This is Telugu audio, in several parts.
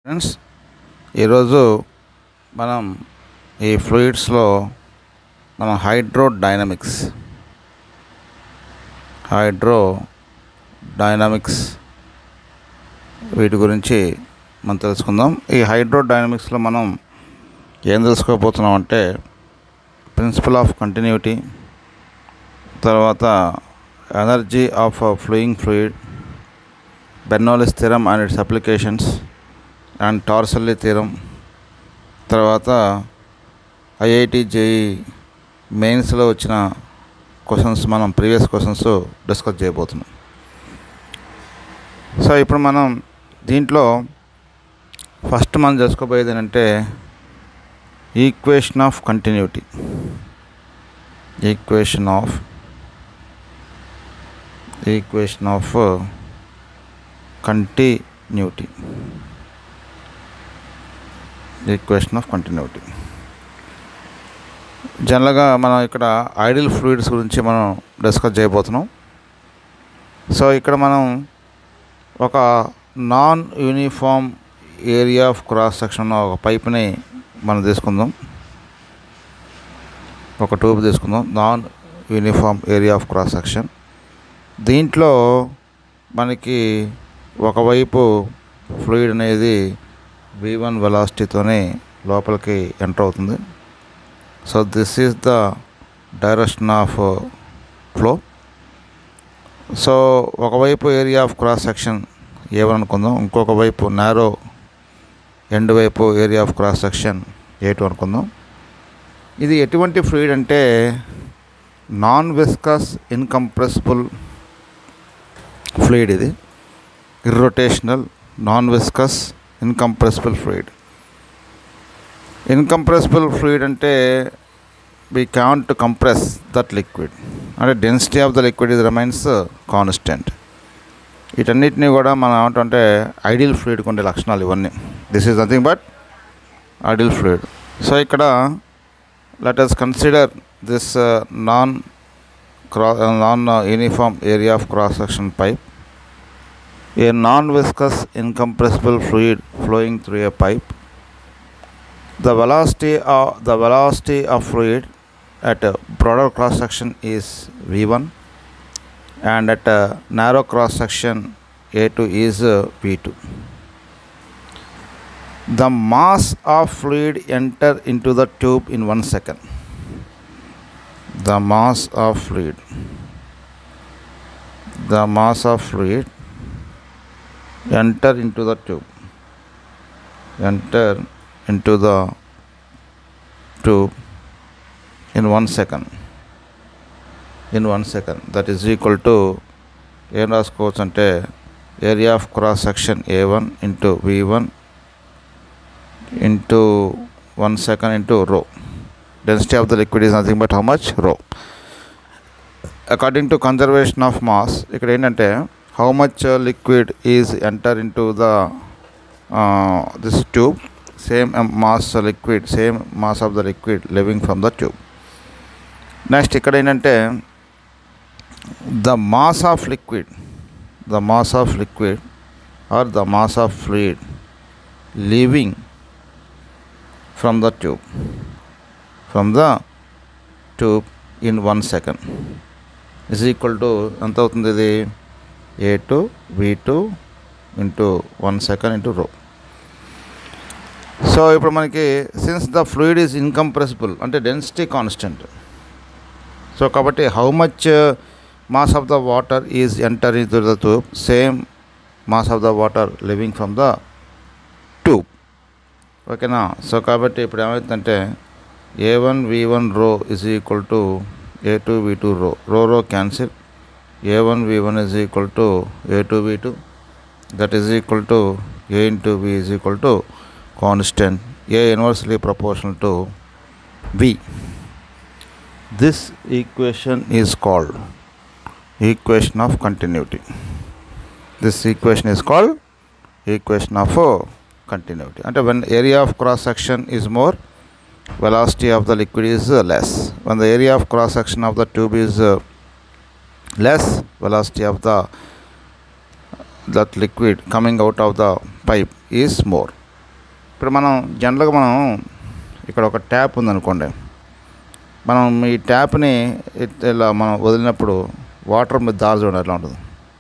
ఫ్రెండ్స్ ఈరోజు మనం ఈ ఫ్లూయిడ్స్లో మనం హైడ్రో డైనమిక్స్ హైడ్రో డైనమిక్స్ వీటి గురించి మనం తెలుసుకుందాం ఈ హైడ్రో డైనమిక్స్లో మనం ఏం తెలుసుకోబోతున్నాం అంటే ప్రిన్సిపల్ ఆఫ్ కంటిన్యూటీ తర్వాత energy of flowing fluid Bernoulli's theorem and its applications and Torricelli theorem తర్వాత ఐఐటి జేఈ మెయిన్స్లో వచ్చిన క్వశ్చన్స్ మనం ప్రీవియస్ క్వశ్చన్స్ డిస్కస్ చేయబోతున్నాం సో ఇప్పుడు మనం దీంట్లో ఫస్ట్ మనం చేసుకోబోయేది ఏంటంటే equation of continuity equation of equation of continuity equation of continuity జనరల్గా మనం ఇక్కడ ఐడియల్ ఫ్లూయిడ్స్ గురించి మనం డిస్కస్ చేయబోతున్నాం సో ఇక్కడ మనం ఒక non uniform area of cross section ఒక పైప్ని మనం తీసుకుందాం ఒక ట్యూబ్ తీసుకుందాం non uniform area of cross section దీంట్లో మనకి ఒకవైపు ఫ్లూయిడ్ అనేది వి వన్ వెలాసిటీతోనే లోపలికి ఎంటర్ అవుతుంది so this is the direction of flow so ఒకవైపు ఏరియా ఆఫ్ క్రాస్ సెక్షన్ ఏవని అనుకుందాం ఇంకొక వైపు నారో ఎండ్ వైపు area of cross section A two అనుకుందాం ఇది ఎటువంటి ఫ్లూయిడ్ అంటే నాన్ విస్కస్ ఇన్కంప్రెసిబుల్ ఫ్లూయిడ్ ఇది irrotational non viscous incompressible fluid incompressible fluid అంటే we can't compress that liquid అంటే డెన్సిటీ ఆఫ్ ద లిక్విడ్ ఇది రిమైన్స్ కాన్స్టెంట్ వీటన్నిటిని కూడా మనం ఏమంటే ఐడియల్ ఫ్లూయిడ్కి ఉండే లక్షణాలు ఇవన్నీ this is nothing but ideal fluid so ఇక్కడ let us consider this non cross non uniform area of cross section pipe a non-viscous incompressible fluid flowing through a pipe the velocity of the velocity of fluid at a broader cross section is v1 and at a narrow cross section a2 is uh, v2 the mass of fluid enter into the tube in 1 second the mass of fluid the mass of fluid enter into the tube enter into the tube in one second in one second that is equal to ఏం రాసుకోవచ్చు అంటే area of cross section A one into V one into one second into rho density of the liquid is nothing but how much rho according to conservation of mass ఇక్కడ ఏంటంటే how much uh, liquid is enter into the uh, this tube same um, mass uh, liquid same mass of the liquid leaving from the tube next ఇక్కడ ఏంటంటే the mass of liquid the mass of liquid or the mass of fluid leaving from the tube from the tube in one second is equal to ఎంత అవుతుంది ఇది A two V two into one second into rho so ఇప్పుడు మనకి since the fluid is incompressible అంటే డెన్సిటీ కాన్స్టెంట్ సో కాబట్టి how much mass of the water is enter in the tube same mass of the water leaving from the tube ఓకేనా సో కాబట్టి ఇప్పుడు ఏమవుతుందంటే A one V one rho is equal to A two V two rho rho rho cancel a1 v1 is equal to a2 v2 that is equal to a into v is equal to constant a inversely proportional to v this equation is called equation of continuity this equation is called equation of uh, continuity and when area of cross section is more velocity of the liquid is uh, less when the area of cross section of the tube is uh, less velocity of the that liquid coming out of the pipe is more ఇప్పుడు మనం జనరల్గా మనం ఇక్కడ ఒక ట్యాప్ ఉందనుకోండి మనం ఈ ట్యాప్ని ఇట్- ఇలా మనం వదిలినప్పుడు వాటర్ మీద దారి చూడండి ఎట్లా ఉంటుంది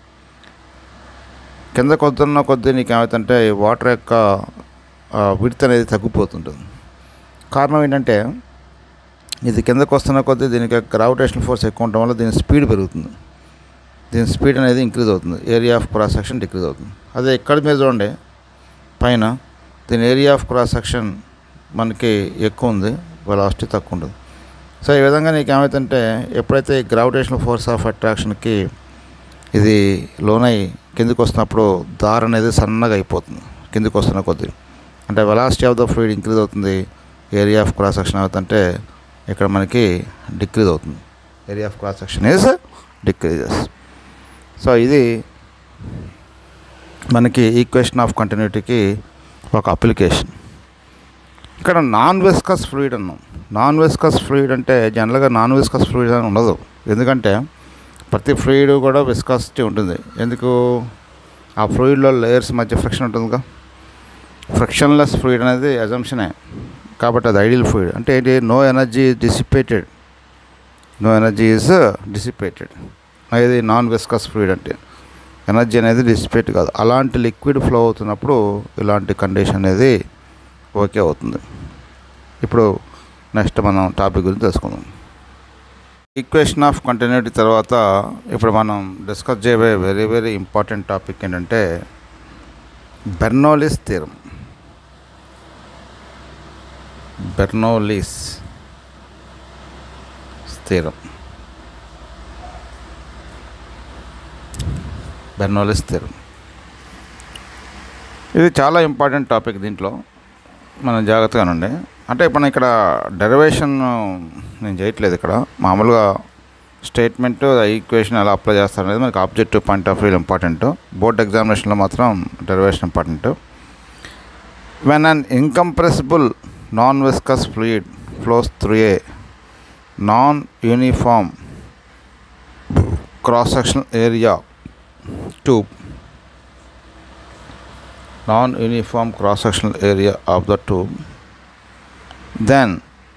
కింద కొద్దున్న కొద్దీ నీకు ఏమవుతుందంటే ఈ వాటర్ యొక్క విడత అనేది తగ్గిపోతుంటుంది కారణం ఏంటంటే ఇది కిందకు వస్తున్న కొద్దీ దీనికి గ్రావిటేషన్ ఫోర్స్ ఎక్కువ ఉండడం వల్ల దీని స్పీడ్ పెరుగుతుంది దీని స్పీడ్ అనేది ఇంక్రీజ్ అవుతుంది area of cross section decrease అవుతుంది అదే ఇక్కడ మీద చూడండి పైన దీని ఏరియా ఆఫ్ క్రాస్ సెక్షన్ మనకి ఎక్కువ ఉంది వెలాసిటీ తక్కువ ఉంటుంది సో ఈ విధంగా నీకు ఏమవుతుందంటే ఎప్పుడైతే గ్రావిటేషనల్ ఫోర్స్ ఆఫ్ అట్రాక్షన్కి ఇది లోనై కిందికి వస్తున్నప్పుడు దారి అనేది సన్నగా అయిపోతుంది కిందికి వస్తున్న కొద్దీ అంటే velocity of the fluid increase అవుతుంది ఏరియా ఆఫ్ క్రాస్ సెక్షన్ అవుతుంటే ఇక్కడ మనకి డిక్రీజ్ అవుతుంది area of cross section is decreases so ఇది మనకి ఈక్వేషన్ ఆఫ్ కంటిన్యూటీకి ఒక అప్లికేషన్ ఇక్కడ నాన్ వెస్కస్ ఫ్లూయిడ్ అన్నాం నాన్ వెస్కస్ ఫ్లూయిడ్ అంటే జనరల్గా నాన్ వెస్కస్ ఫ్లూయిడ్ అని ఉండదు ఎందుకంటే ప్రతి ఫ్లూయిడ్ కూడా విస్కాసిటీ ఉంటుంది ఎందుకు ఆ ఫ్లూయిడ్లో లేయర్స్ మధ్య ఫ్రిక్షన్ ఉంటుందిగా ఫ్రిక్షన్లెస్ ఫ్లూయిడ్ అనేది అజంప్షనే కాబట్టి అది ఐడియల్ ఫ్లూయిడ్ అంటే ఏంటి no energy dissipated no energy is dissipated ఇది నాన్ విస్కస్ ఫ్లూయిడ్ అంటే ఎనర్జీ అనేది డిసిపేట్ కాదు అలాంటి లిక్విడ్ ఫ్లో అవుతున్నప్పుడు ఇలాంటి కండిషన్ అనేది ఓకే అవుతుంది ఇప్పుడు నెక్స్ట్ మనం టాపిక్ గురించి తెలుసుకుందాం ఈక్వేషన్ ఆఫ్ కంటిన్యూటీ తర్వాత ఇప్పుడు మనం డిస్కస్ చేయబోయే వెరీ వెరీ ఇంపార్టెంట్ టాపిక్ ఏంటంటే Bernoulli's theorem Bernoulli's theorem Bernoulli's theorem ఇది చాలా ఇంపార్టెంట్ టాపిక్ దీంట్లో మనం జాగ్రత్తగా ఉండే అంటే ఇప్పుడు ఇక్కడ డెరివేషన్ నేను చేయట్లేదు ఇక్కడ మామూలుగా స్టేట్మెంట్ ఈక్వేషన్ ఎలా అప్లై చేస్తారు అనేది మనకి objective point of view important board ఎగ్జామినేషన్లో మాత్రం derivation important when an incompressible non viscous fluid flows through a non uniform cross sectional area tube non uniform cross sectional area of the tube then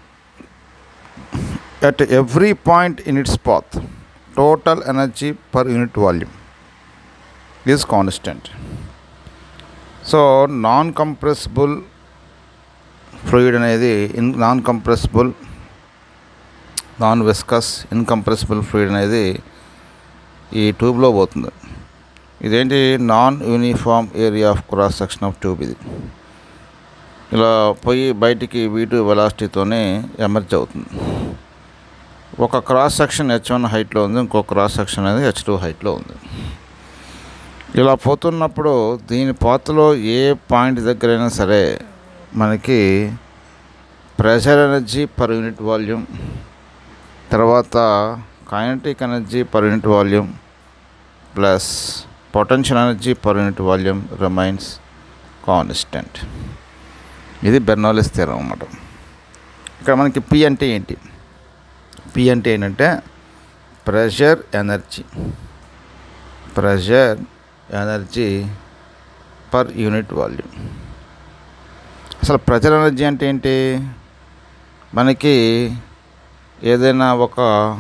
at every point in its path total energy per unit volume is constant so non compressible fluid అనేది in non compressible non viscous incompressible fluid అనేది ఈ ట్యూబ్లో పోతుంది ఇదేంటి non uniform area of cross section of tube ఇది ఇలా పోయి బయటికి వీటు వెలాసిటీతోనే ఎమర్జ్ అవుతుంది ఒక క్రాస్ సెక్షన్ హెచ్ వన్ హైట్లో ఉంది ఇంకో క్రాస్ సెక్షన్ అనేది హెచ్ టూ హైట్లో ఉంది ఇలా పోతున్నప్పుడు దీని పాతలో ఏ పాయింట్ దగ్గరైనా సరే మనకి pressure energy per unit volume తర్వాత kinetic energy per unit volume plus potential energy per unit volume remains constant ఇది బెర్నోలిస్ స్థిరం అన్నమాట ఇక్కడ మనకి పి అంటే ఏంటి పి అంటే ఏంటంటే pressure energy pressure energy per unit volume అసలు ప్రెషర్ ఎనర్జీ అంటే ఏంటి మనకి ఏదైనా ఒక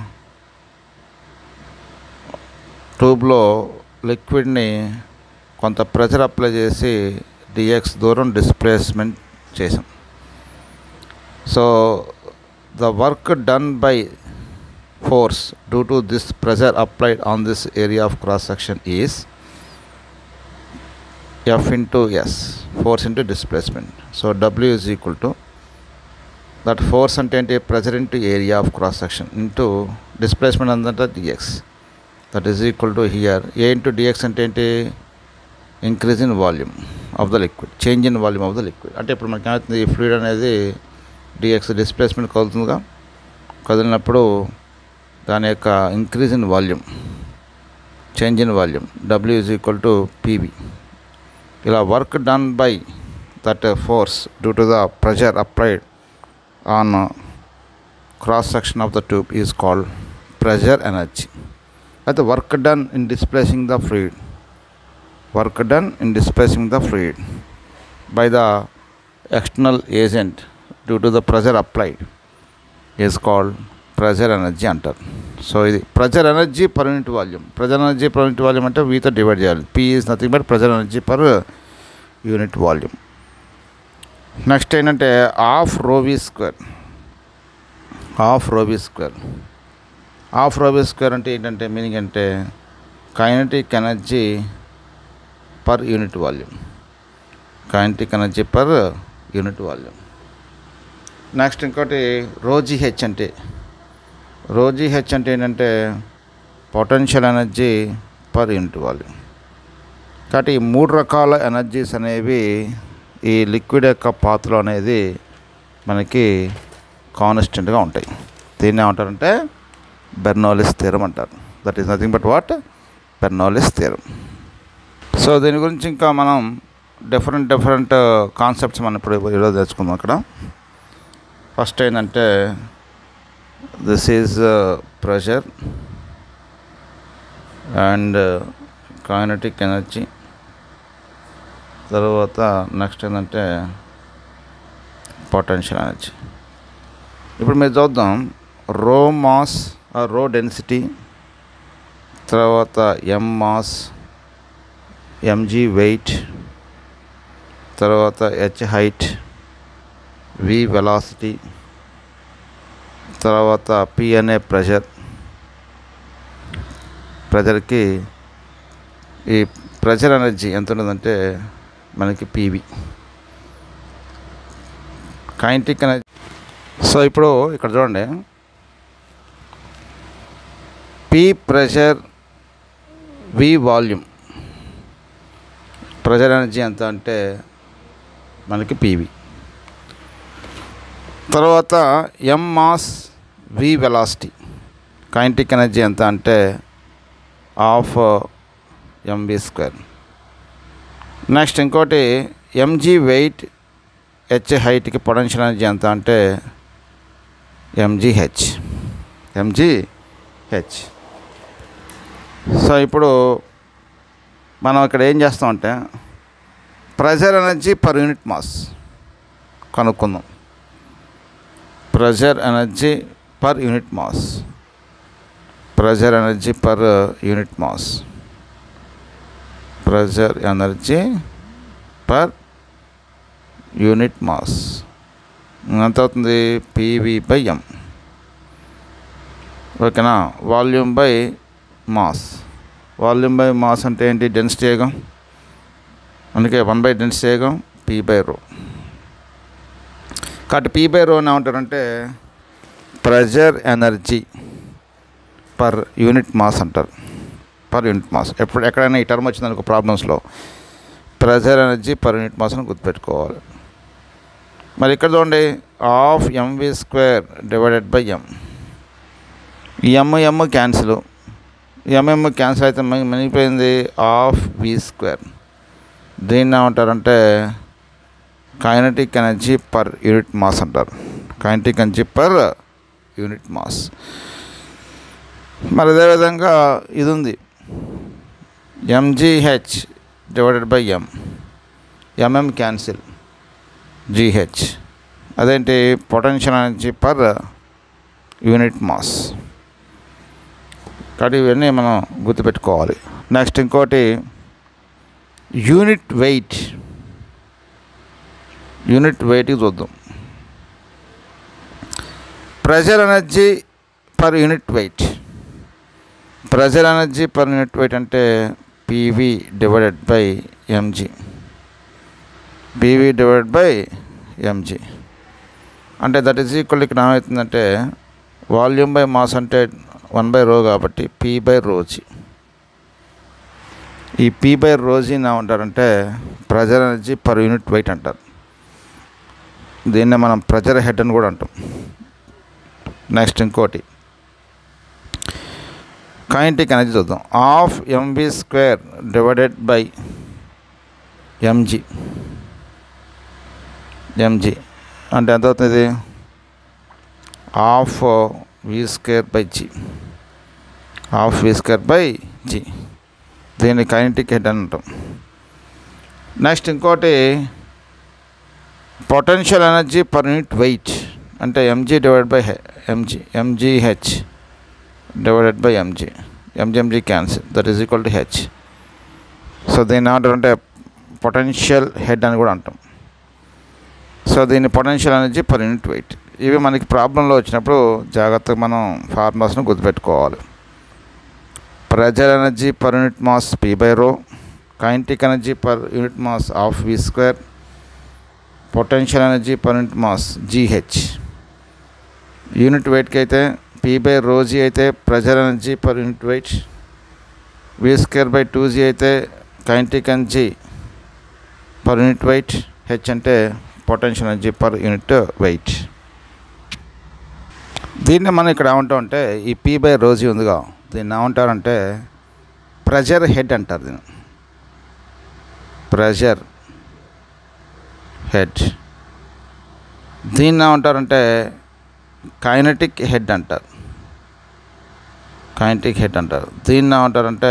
ట్యూబ్లో లిక్విడ్ని కొంత ప్రెషర్ అప్లై చేసి డిఎక్స్ దూరం డిస్ప్లేస్మెంట్ చేసాం so the work done by force due to this pressure applied on this area of cross section is F into S force into displacement so W is equal to that force అంటే ఏంటి pressure into area of cross section into displacement అందంటే D X that is equal to here A into D X అంటే ఏంటి increase in volume of the liquid change in volume of the liquid అంటే ఇప్పుడు మనకి ఏమవుతుంది ఈ ఫ్లూయిడ్ అనేది డిఎక్స్ డిస్ప్లేస్మెంట్ కదులుతుందిగా కదిలినప్పుడు దాని యొక్క increase in volume change in volume W is equal to P B ఇలా work done by that force due to the pressure applied on cross section of the tube is called pressure energy అయితే work done in displacing the fluid work done in displacing the fluid by the external agent due to the pressure applied is called pressure energy అంటారు సో ఇది pressure energy per unit volume pressure energy per unit volume అంటే వీతో డివైడ్ చేయాలి P is nothing but pressure energy per unit volume next ఏంటంటే half rho V square half rho V square half rho V square అంటే ఏంటంటే మీనింగ్ అంటే kinetic energy per unit volume kinetic energy per unit volume next ఇంకోటి రోజీ హెచ్ అంటే రోజీ హెచ్ అంటే ఏంటంటే potential energy per unit volume కాబట్టి ఈ మూడు రకాల ఎనర్జీస్ అనేవి ఈ లిక్విడ్ యొక్క పాత్రలో అనేది మనకి కాన్స్టెంట్గా ఉంటాయి దీన్ని ఏమంటారంటే బెర్నోలిస్ థీరం అంటారు that is nothing but what Bernoulli's theorem so దీని గురించి ఇంకా మనం డిఫరెంట్ డిఫరెంట్ కాన్సెప్ట్స్ మనం ఇప్పుడు ఈరోజు తెచ్చుకుందాం అక్కడ ఫస్ట్ ఏంటంటే this is pressure and kinetic energy తర్వాత నెక్స్ట్ ఏంటంటే పొటెన్షియల్ ఎనర్జీ ఇప్పుడు మీరు చూద్దాం రో మాస్ రో డెన్సిటీ తర్వాత ఎం మాస్ ఎంజీ వెయిట్ తర్వాత హెచ్ హైట్ వి వెలాసిటీ తర్వాత పి అనే ప్రెషర్ ప్రెషర్కి ఈ ప్రెషర్ ఎనర్జీ ఎంత ఉంటుందంటే మనకి పీవి కైంటిక్ ఎనర్జీ సో ఇప్పుడు ఇక్కడ చూడండి P pressure V volume pressure energy ఎంత అంటే మనకి పీవి తర్వాత M mass V velocity kinetic energy ఎంత అంటే హాఫ్ ఎంవి స్క్వేర్ నెక్స్ట్ ఇంకోటి ఎంజీ వెయిట్ హెచ్ హైట్కి పొటెన్షియల్ ఎనర్జీ ఎంత అంటే ఎంజీహెచ్ ఎంజీహెచ్ సో ఇప్పుడు మనం ఇక్కడ ఏం చేస్తామంటే pressure energy per unit mass కనుక్కుందాం pressure energy per unit mass pressure energy per unit mass pressure energy per unit mass ఎంత అవుతుంది పీవీ బై ఎం ఓకేనా volume by mass volume by mass అంటే ఏంటి డెన్సిటీ వేగం అందుకే వన్ బై డెన్సిటీ వేగం పీ బై రో కాబట్టి పీ బై రో అని ఏమంటారంటే pressure energy per unit mass అంటారు పర్ యూనిట్ మాస్ ఎప్పుడు ఎక్కడైనా ఈ టర్మ్ వచ్చిందనుకో ప్రాబ్లమ్స్లో pressure energy per unit mass అని గుర్తుపెట్టుకోవాలి మరి ఇక్కడ చూడండి half MV square divided by M M M cancel M M cancel అయితే మిగిలిపోయింది హాఫ్ వి స్క్వేర్ దీన్ని ఏమంటారంటే kinetic energy per unit mass అంటారు kinetic energy per unit mass మరి అదేవిధంగా ఇది ఉంది M G H divided by M M M cancel G H అదేంటి potential energy per unit mass కాబట్టి ఇవన్నీ మనం గుర్తుపెట్టుకోవాలి నెక్స్ట్ ఇంకోటి యూనిట్ వెయిట్ యూనిట్ వెయిట్కి చూద్దాం pressure energy per unit weight pressure energy per unit weight అంటే P V divided by M G P V divided by M G అంటే దట్ ఈజ్ ఈక్వల్ ఇక్కడ ఏమవుతుందంటే వాల్యూమ్ బై మాస్ అంటే వన్ బై రో కాబట్టి పీ బై రోజీ ఈ పీ బై రోజీని ఏమంటారంటే pressure energy per unit weight అంటారు దీన్నే మనం ప్రెజర్ హెడ్ అని కూడా అంటాం నెక్స్ట్ ఇంకోటి కైనటిక్ ఎనర్జీ చూద్దాం half MV square divided by MG MG అంటే ఎంత అవుతుంది half V square by G half V square by G దీన్ని కైనటిక్ హెడ్ అని అంటాం నెక్స్ట్ ఇంకోటి potential energy per unit weight అంటే MG divide by MG MGH divided by MG MG MG cancel that is equal to H so దీన్ని ఏమంటారంటే పొటెన్షియల్ హెడ్ అని కూడా అంటాం సో దీని potential energy per unit wait ఇవి మనకి ప్రాబ్లంలో వచ్చినప్పుడు జాగ్రత్తగా మనం ఫార్ములాస్ను గుర్తుపెట్టుకోవాలి pressure energy per unit mass P by rho kinetic energy per unit mass half V square potential energy per unit mass GH unit వెయిట్కి అయితే పీ బై రోజీ అయితే pressure energy per unit weight V square by two G అయితే kinetic energy per unit weight H అంటే potential energy per unit weight దీన్ని మనం ఇక్కడ ఏమంటాం అంటే ఈ పీ బై రోజీ ఉందిగా దీన్ని ఏమంటారంటే ప్రెజర్ హెడ్ అంటారు దీన్ని ప్రెజర్ హెడ్ దీన్ని ఏమంటారంటే కైనటిక్ హెడ్ అంటారు కైనటిక్ హెడ్ అంటారు దీన్ని ఏమంటారంటే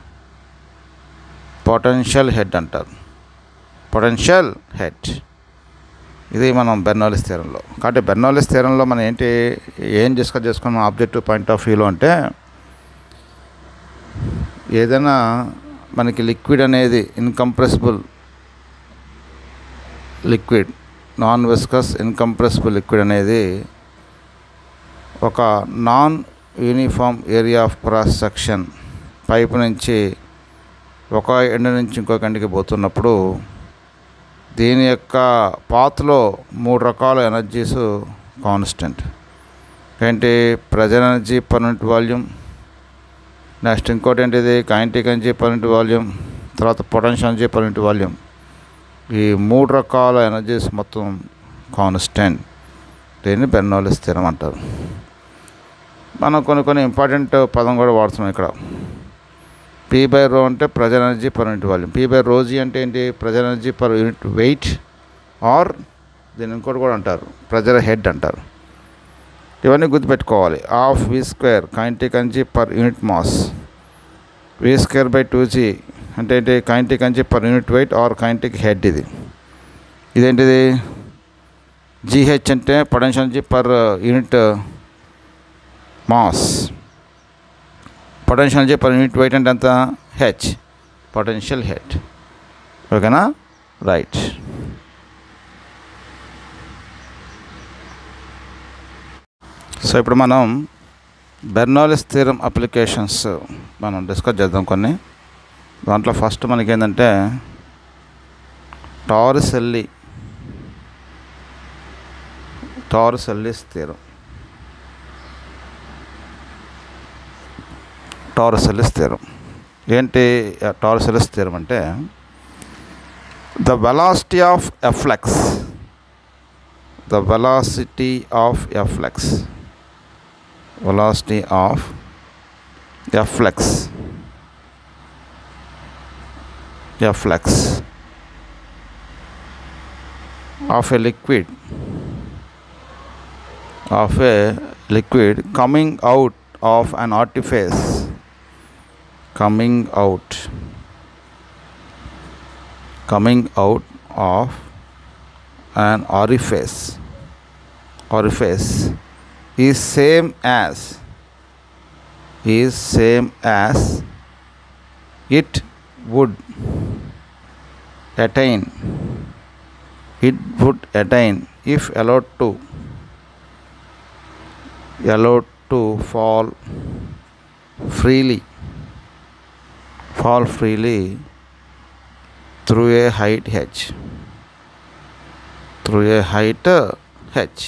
పొటెన్షియల్ హెడ్ అంటారు పొటెన్షియల్ హెడ్ ఇది మనం బెర్నోలిస్ థీరంలో కాబట్టి బెర్నోలిస్ థీరంలో మనం ఏంటి ఏం డిస్కస్ చేసుకున్నాం ఆబ్జెక్టివ్ పాయింట్ ఆఫ్ వ్యూలో అంటే ఏదైనా మనకి లిక్విడ్ అనేది incompressible liquid non viscous incompressible liquid అనేది ఒక non uniform area of cross section pipe నుంచి ఒక ఎండ నుంచి ఇంకొక ఎండకి పోతున్నప్పుడు దీని యొక్క పాత్లో మూడు రకాల ఎనర్జీస్ కాన్స్టెంట్ ఏంటి pressure energy per unit volume next ఇంకోటి ఏంటిది కైనటిక్ ఎనర్జీ పర్మనెంట్ వాల్యూమ్ తర్వాత పొటెన్షియల్ ఎనర్జీ పర్మనెంట్ వాల్యూమ్ ఈ మూడు రకాల ఎనర్జీస్ మొత్తం కాన్స్టెంట్ దీన్ని బెర్నౌలి స్థిరం అంటారు మనం కొన్ని కొన్ని ఇంపార్టెంట్ పదం కూడా వాడుతున్నాం ఇక్కడ పీ బై రో అంటే pressure energy per unit volume P by rho G అంటే ఏంటి pressure energy per unit weight or దీని ఇంకోటి కూడా అంటారు ప్రెజర్ హెడ్ అంటారు ఇవన్నీ గుర్తుపెట్టుకోవాలి half V square kinetic energy per unit mass V square by two G అంటే ఏంటి kinetic energy per unit weight or kinetic head ఇది ఇదేంటిది జీహెచ్ అంటే potential energy per unit mass potential energy per unit weight అంటే ఎంత హెచ్ పొటెన్షియల్ హెడ్ ఓకేనా రైట్ సో ఇప్పుడు మనం బెర్నాలిస్ థీరం అప్లికేషన్స్ మనం డిస్కస్ చేద్దాం కొన్ని దాంట్లో ఫస్ట్ మనకి ఏంటంటే Torricelli Torricelli's theorem Torricelli's theorem ఏంటి టారసెలిస్ థీరం అంటే the velocity of efflux the velocity of efflux velocity of efflux efflux of a liquid of a liquid coming out of an artifice coming out coming out of an orifice orifice is same as is same as it would attain it would attain if allowed to allowed to fall freely fall freely through a height h through a height h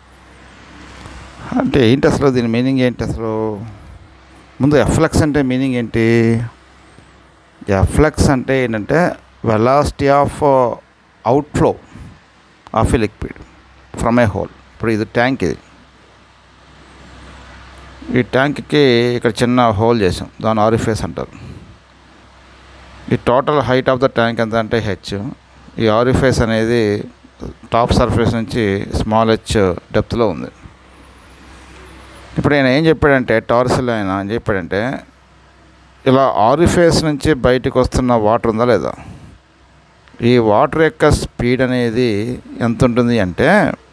అంటే ఏంటి అసలు దీని మీనింగ్ ఏంటి అసలు ముందు ఎఫ్లెక్స్ అంటే మీనింగ్ ఏంటి ఎఫ్లెక్స్ అంటే ఏంటంటే velocity of outflow of a liquid from a hole ఇప్పుడు ఇది ట్యాంక్ ఇది ఈ ట్యాంక్కి ఇక్కడ చిన్న హోల్ చేసాం దాని ఆరిఫేస్ అంటారు ఈ total height of the tank ఎంత అంటే హెచ్ ఈ ఆరిఫేస్ అనేది టాప్ సర్ఫేస్ నుంచి స్మాల్ హెచ్ డెప్త్లో ఉంది ఇప్పుడు ఆయన ఏం చెప్పాడంటే టార్సిల్ ఆయన ఏం చెప్పాడంటే ఇలా ఆరిఫేస్ నుంచి బయటకు వస్తున్న వాటర్ ఉందా లేదా ఈ వాటర్ యొక్క స్పీడ్ అనేది ఎంత ఉంటుంది అంటే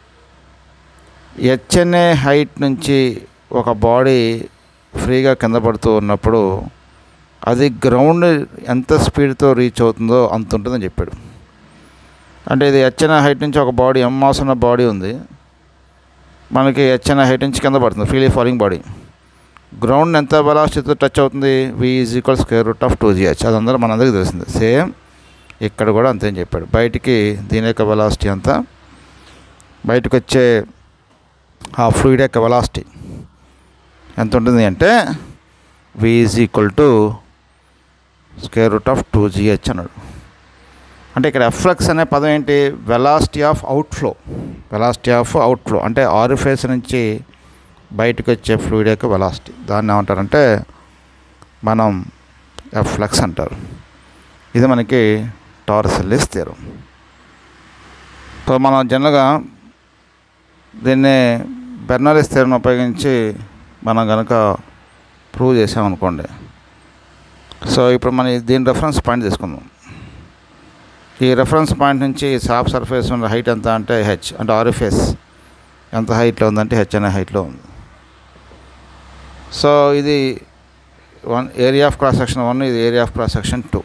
హెచ్ఎన్ఏ హైట్ నుంచి ఒక బాడీ ఫ్రీగా కింద పడుతూ ఉన్నప్పుడు అది గ్రౌండ్ ఎంత స్పీడ్తో రీచ్ అవుతుందో అంత ఉంటుందని చెప్పాడు అంటే ఇది హెచ్ఎన్ఏ హైట్ నుంచి ఒక బాడీ ఎం మాస్ ఉన్న బాడీ ఉంది మనకి హెచ్ఎన్ఏ హైట్ నుంచి కింద పడుతుంది ఫ్రీలీ ఫాలింగ్ బాడీ గ్రౌండ్ ఎంత వెలాసిటీతో టచ్ అవుతుంది V is equal square root of two GH అది అందరూ మనందరికీ తెలిసింది సేమ్ ఇక్కడ కూడా అంతే అని చెప్పాడు బయటికి దీని యొక్క వెలాసిటీ అంతా బయటకు వచ్చే ఆ ఫ్లూయిడ్ యొక్క వెలాసిటీ ఎంత ఉంటుంది అంటే V is equal to square root of two GH అన్నాడు అంటే ఇక్కడ ఎఫ్లక్స్ అనే పదం ఏంటి velocity of outflow velocity of outflow అంటే ఆరిఫేస్ నుంచి బయటకు వచ్చే ఫ్లూయిడ్ యొక్క వెలాసిటీ దాన్ని ఏమంటారంటే మనం ఎఫ్లక్స్ అంటారు ఇది మనకి టారసెల్లిస్ తీరం సో మనం జనరల్గా దీన్ని బెర్నాలిస్ థియరం ఉపయోగించి మనం కనుక ప్రూవ్ చేసామనుకోండి సో ఇప్పుడు మనం దీని రెఫరెన్స్ పాయింట్ తీసుకుందాం ఈ రెఫరెన్స్ పాయింట్ నుంచి సాఫ్ సర్ఫేస్ ఉన్న హైట్ ఎంత అంటే హెచ్ అంటే ఆరిఫేస్ ఎంత హైట్లో ఉందంటే హెచ్ అనే హైట్లో ఉంది సో ఇది one area of cross section one ఇది area of cross section two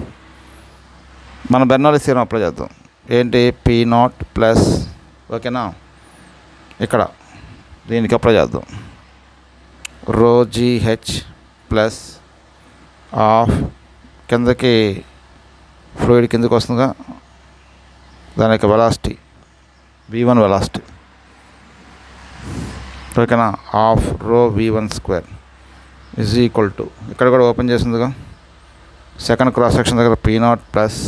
మనం బెర్నాలిస్ థియరం అప్లై చేద్దాం ఏంటి పీ నాట్ ప్లస్ ఓకేనా ఇక్కడ దీనికి అప్లై చేద్దాం రో జీహెచ్ ప్లస్ ఆఫ్ కిందకి ఫ్లూయిడ్ కిందకి వస్తుందిగా దాని యొక్క వెలాసిటీ వి వన్ వెలాసిటీ ఓకేనా half rho V one square is equal to ఇక్కడ కూడా ఓపెన్ చేసిందిగా సెకండ్ క్రాస్ సెక్షన్ దగ్గర P not plus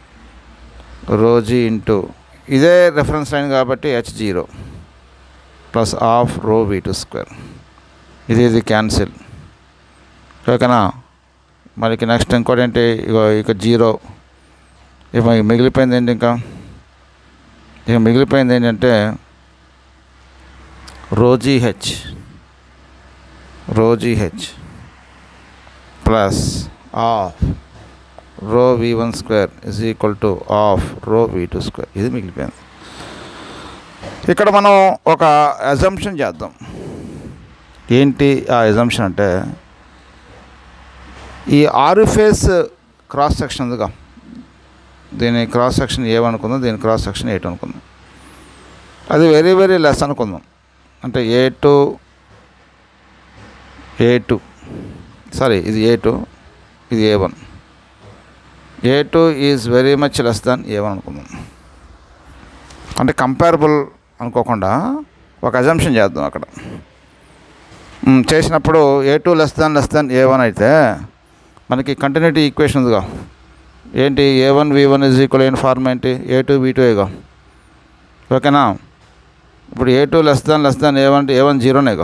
rho G into ఇదే రెఫరెన్స్ లైన్ కాబట్టి H zero plus half rho V two square ఇది ఇది క్యాన్సిల్ ఓకేనా మనకి నెక్స్ట్ ఇంకోటి ఏంటి ఇక ఇక జీరో ఇక మనకి మిగిలిపోయింది ఏంటి ఇంకా ఇక మిగిలిపోయింది ఏంటంటే rho G H rho G H plus half rho V one square is equal to half rho V two square ఇది మిగిలిపోయింది ఇక్కడ మనం ఒక అజంప్షన్ చేద్దాం ఏంటి ఆ ఎజంప్షన్ అంటే ఈ ఆరు ఫేస్ క్రాస్ సెక్షన్ ఉందిగా దీని క్రాస్ సెక్షన్ ఏ అనుకుందాం దీని క్రాస్ సెక్షన్ ఎయిట్ అనుకుందాం అది వెరీ వెరీ లెస్ అనుకుందాం అంటే A two A two sorry ఇది ఏ టూ ఇది A one A two is very much less than A one అనుకుందాం అంటే కంపేరబుల్ అనుకోకుండా ఒక అజంప్షన్ చేద్దాం అక్కడ మ్, చేసినప్పుడు A two less than less than A one అయితే మనకి కంటిన్యూటీ ఈక్వేషన్ ఉందిగా ఏంటి A one V one is equal అయిన ఫార్మ్ ఏంటి ఏ టూ బీ టూ ఏగా ఓకేనా ఇప్పుడు A two less than less than A one అంటే ఏ వన్ జీరోనేగా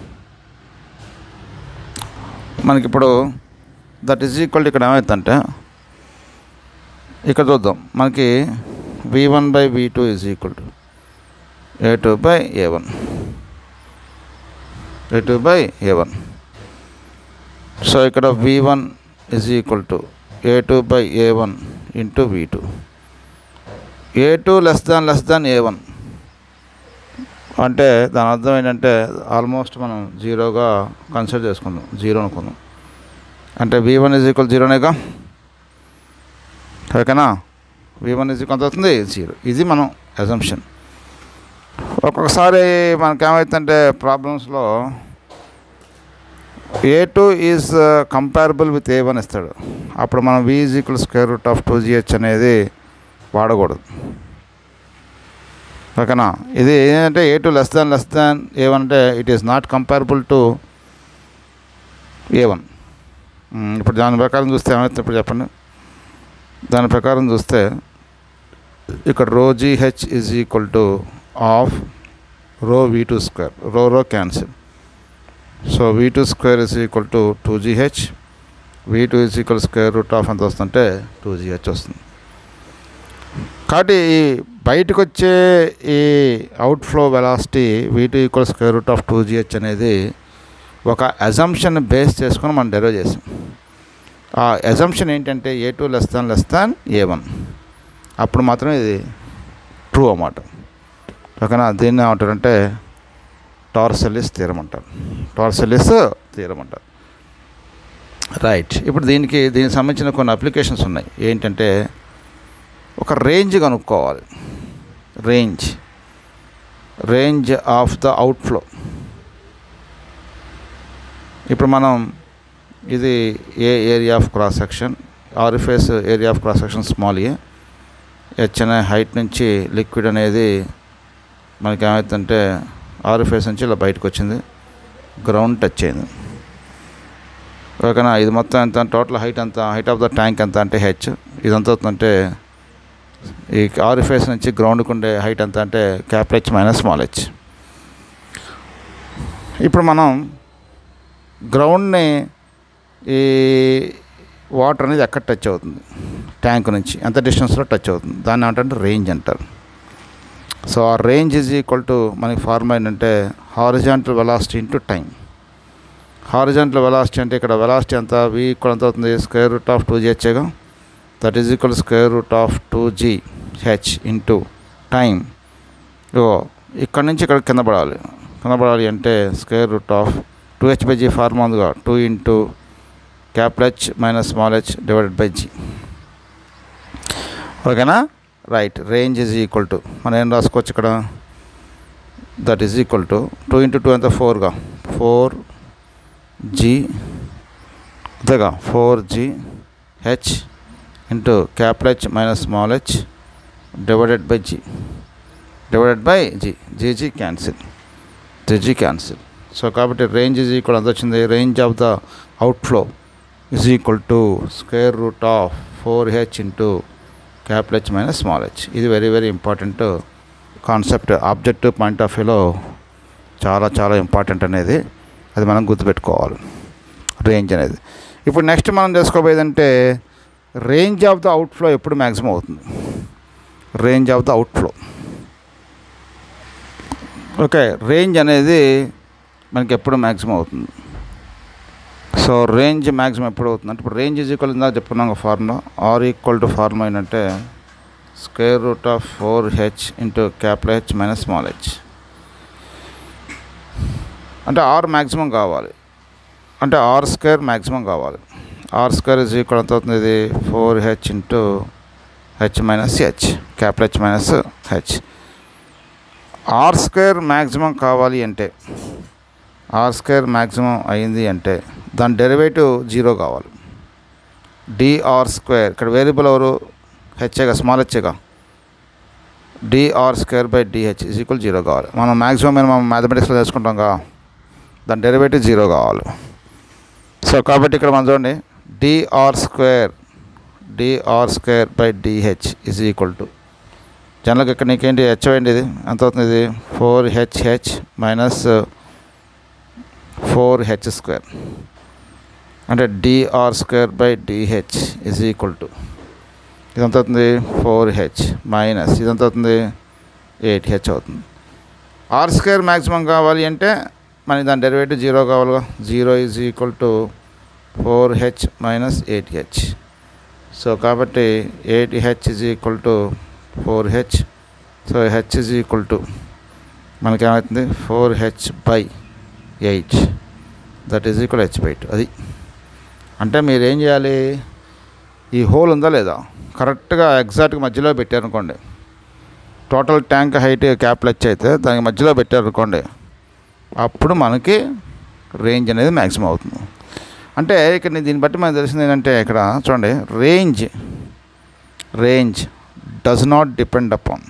మనకి ఇప్పుడు దట్ ఈజ్ ఈక్వల్ ఇక్కడ ఏమవుతుందంటే ఇక్కడ చూద్దాం మనకి V one by V two is equal to A two by A one A two by A one so ఇక్కడ V one is equal to A two by A one into V two A two less than less than A one అంటే దాని అర్థం ఏంటంటే ఆల్మోస్ట్ మనం జీరోగా కన్సిడర్ చేసుకుందాం జీరో అనుకుందాం అంటే వి వన్ ఇజ్ ఈక్వల్ జీరోనేగా ఓకేనా వి వన్ ఇజ్ ఈక్వల్ అవుతుంది జీరో ఇది మనం అజంప్షన్ ఒక్కొక్కసారి మనకి ఏమవుతుందంటే ప్రాబ్లమ్స్లో A two is comparable with A one ఇస్తాడు అప్పుడు మనం V is equal square root of two GH అనేది వాడకూడదు ఓకేనా ఇది ఏంటంటే A two less than less than A one అంటే it is not comparable to A one ఇప్పుడు దాని ప్రకారం చూస్తే ఏమవుతుంది ఇప్పుడు చెప్పండి దాని ప్రకారం చూస్తే ఇక్కడ rho GH is equal to half rho V two square rho rho cancel so V two square is equal to two GH V two is equal square root of ఎంత వస్తుంటే టూ జీహెచ్ వస్తుంది కాబట్టి ఈ బయటకు వచ్చే ఈ outflow velocity V two equal square root of two GH అనేది ఒక అజంప్షన్ బేస్ చేసుకొని మనం డెరైవ్ చేసాం ఆ అజంప్షన్ ఏంటంటే A two less than less than A one అప్పుడు మాత్రం ఇది ట్రూ అన్నమాట ఓకేనా దీన్ని ఏమంటారంటే టార్సెలిస్ థీరం అంటారు టార్సెలిస్ థీరం అంటారు రైట్ ఇప్పుడు దీనికి దీనికి సంబంధించిన కొన్ని అప్లికేషన్స్ ఉన్నాయి ఏంటంటే ఒక రేంజ్ కనుక్కోవాలి range range of the outflow ఇప్పుడు మనం ఇది a area of cross section orifice area of cross section small A H అనే హైట్ నుంచి లిక్విడ్ అనేది మనకి ఏమవుతుందంటే ఆరిఫేస్ నుంచి ఇలా బయటకు వచ్చింది గ్రౌండ్ టచ్ అయింది ఓకేనా ఇది మొత్తం ఎంత టోటల్ హైట్ ఎంత హైట్ ఆఫ్ ద ట్యాంక్ ఎంత అంటే హెచ్ ఇదంతా అవుతుందంటే ఈ ఆరిఫేస్ నుంచి గ్రౌండ్కి ఉండే హైట్ ఎంత అంటే capital H minus small H ఇప్పుడు మనం గ్రౌండ్ని ఈ వాటర్ అనేది ఎక్కడ టచ్ అవుతుంది ట్యాంక్ నుంచి ఎంత డిస్టెన్స్లో టచ్ అవుతుంది దాన్ని ఏమంటే రేంజ్ అంటారు సో ఆ రేంజ్ ఈజ్ ఈక్వల్ టు మనకి ఫార్ములా ఏంటంటే horizontal velocity into time horizontal velocity అంటే ఇక్కడ వెలాసిటీ ఎంత వి ఈక్వల్ ఎంత అవుతుంది square root of two G హెచ్గా that is equal square root of two G H into time ఇగో ఇక్కడ నుంచి ఇక్కడ కింద పడాలి కింద పడాలి అంటే square root of two H by G formula ఉందిగా two into capital H minus small H divided by G ఓకేనా right range is equal to మనం ఏం రాసుకోవచ్చు ఇక్కడ that is equal to two into two ఎంత ఫోర్గా ఫోర్ జీ అంతేగా four G H into capital H minus small H divided by G divided by G GG cancel GG cancel so కాబట్టి రేంజ్ ఈజ్ ఈక్వల్ ఎంత వచ్చింది range of the outflow is equal to square root of four H into capital H minus small H ఇది very very important concept objective point of వ్యూలో చాలా చాలా ఇంపార్టెంట్ అనేది అది మనం గుర్తుపెట్టుకోవాలి రేంజ్ అనేది ఇప్పుడు నెక్స్ట్ మనం చేసుకోబోయేదంటే రేంజ్ ఆఫ్ ద అవుట్ఫ్లో ఎప్పుడు మ్యాక్సిమం అవుతుంది range of the outflow okay range అనేది మనకి ఎప్పుడు మ్యాక్సిమం అవుతుంది సో రేంజ్ మ్యాక్సిమం ఎప్పుడు అవుతుంది అంటే ఇప్పుడు రేంజ్ ఈజ్ ఈక్వల్ ఇందాక చెప్పుకున్నాం formula R equal to formula ఏంటంటే square root of four H into capital H minus small H అంటే ఆర్ మ్యాక్సిమం కావాలి అంటే ఆర్ స్క్వేర్ మ్యాక్సిమం కావాలి ఆర్ స్క్వేర్ ఇజ్ ఈక్వల్ ఎంత అవుతుంది ఇది four H into H minus H capital H minus H R square maximum కావాలి అంటే ఆర్ స్క్వేర్ మ్యాక్సిమం అయింది అంటే దాని డెరివేటివ్ జీరో కావాలి డిఆర్ స్క్వేర్ ఇక్కడ వేరియబుల్ ఎవరు హెచ్ఏగా స్మాల్ హెచ్ఏగా DR square by DH is equal zero కావాలి మనం మ్యాక్సిమం మనం మ్యాథమెటిక్స్లో చేసుకుంటాం కదా దాని డెరివేటివ్ జీరో కావాలి సో కాబట్టి ఇక్కడ మనం చూడండి DR square DR square by DH is equal to జనరల్గా ఇక్కడ నీకేంటి హెచ్ అయింది ఇది ఎంత అవుతుంది ఇది four H H minus four H square అంటే DR square by DH is equal to ఇదంత అవుతుంది ఫోర్ హెచ్ మైనస్ ఇదంత అవుతుంది ఎయిట్ హెచ్ అవుతుంది ఆర్ స్క్వేర్ మ్యాక్సిమం కావాలి అంటే మనకి దాని డెరివేటివ్ జీరో కావాలిగా zero is equal to four H minus eight H so కాబట్టి eight H is equal to four H so H is equal to మనకేమవుతుంది four H by eight that is equal H by two అది అంటే మీరు ఏం చేయాలి ఈ హోల్ ఉందా లేదా కరెక్ట్గా ఎగ్జాక్ట్గా మధ్యలో పెట్టారనుకోండి total tank height capital H అయితే దానికి మధ్యలో పెట్టారనుకోండి అప్పుడు మనకి రేంజ్ అనేది మ్యాక్సిమం అవుతుంది అంటే ఇక్కడ నేను దీన్ని బట్టి మనకు తెలిసింది ఏంటంటే ఇక్కడ చూడండి range range does not depend upon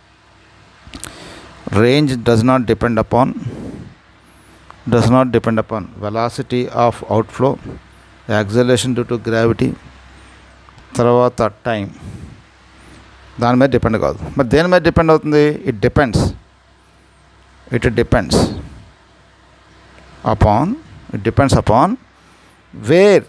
range does not depend upon does not depend upon velocity of outflow acceleration due to gravity తర్వాత టైం దాని మీద డిపెండ్ కాదు మరి దేని మీద డిపెండ్ అవుతుంది it depends it depends upon it depends upon where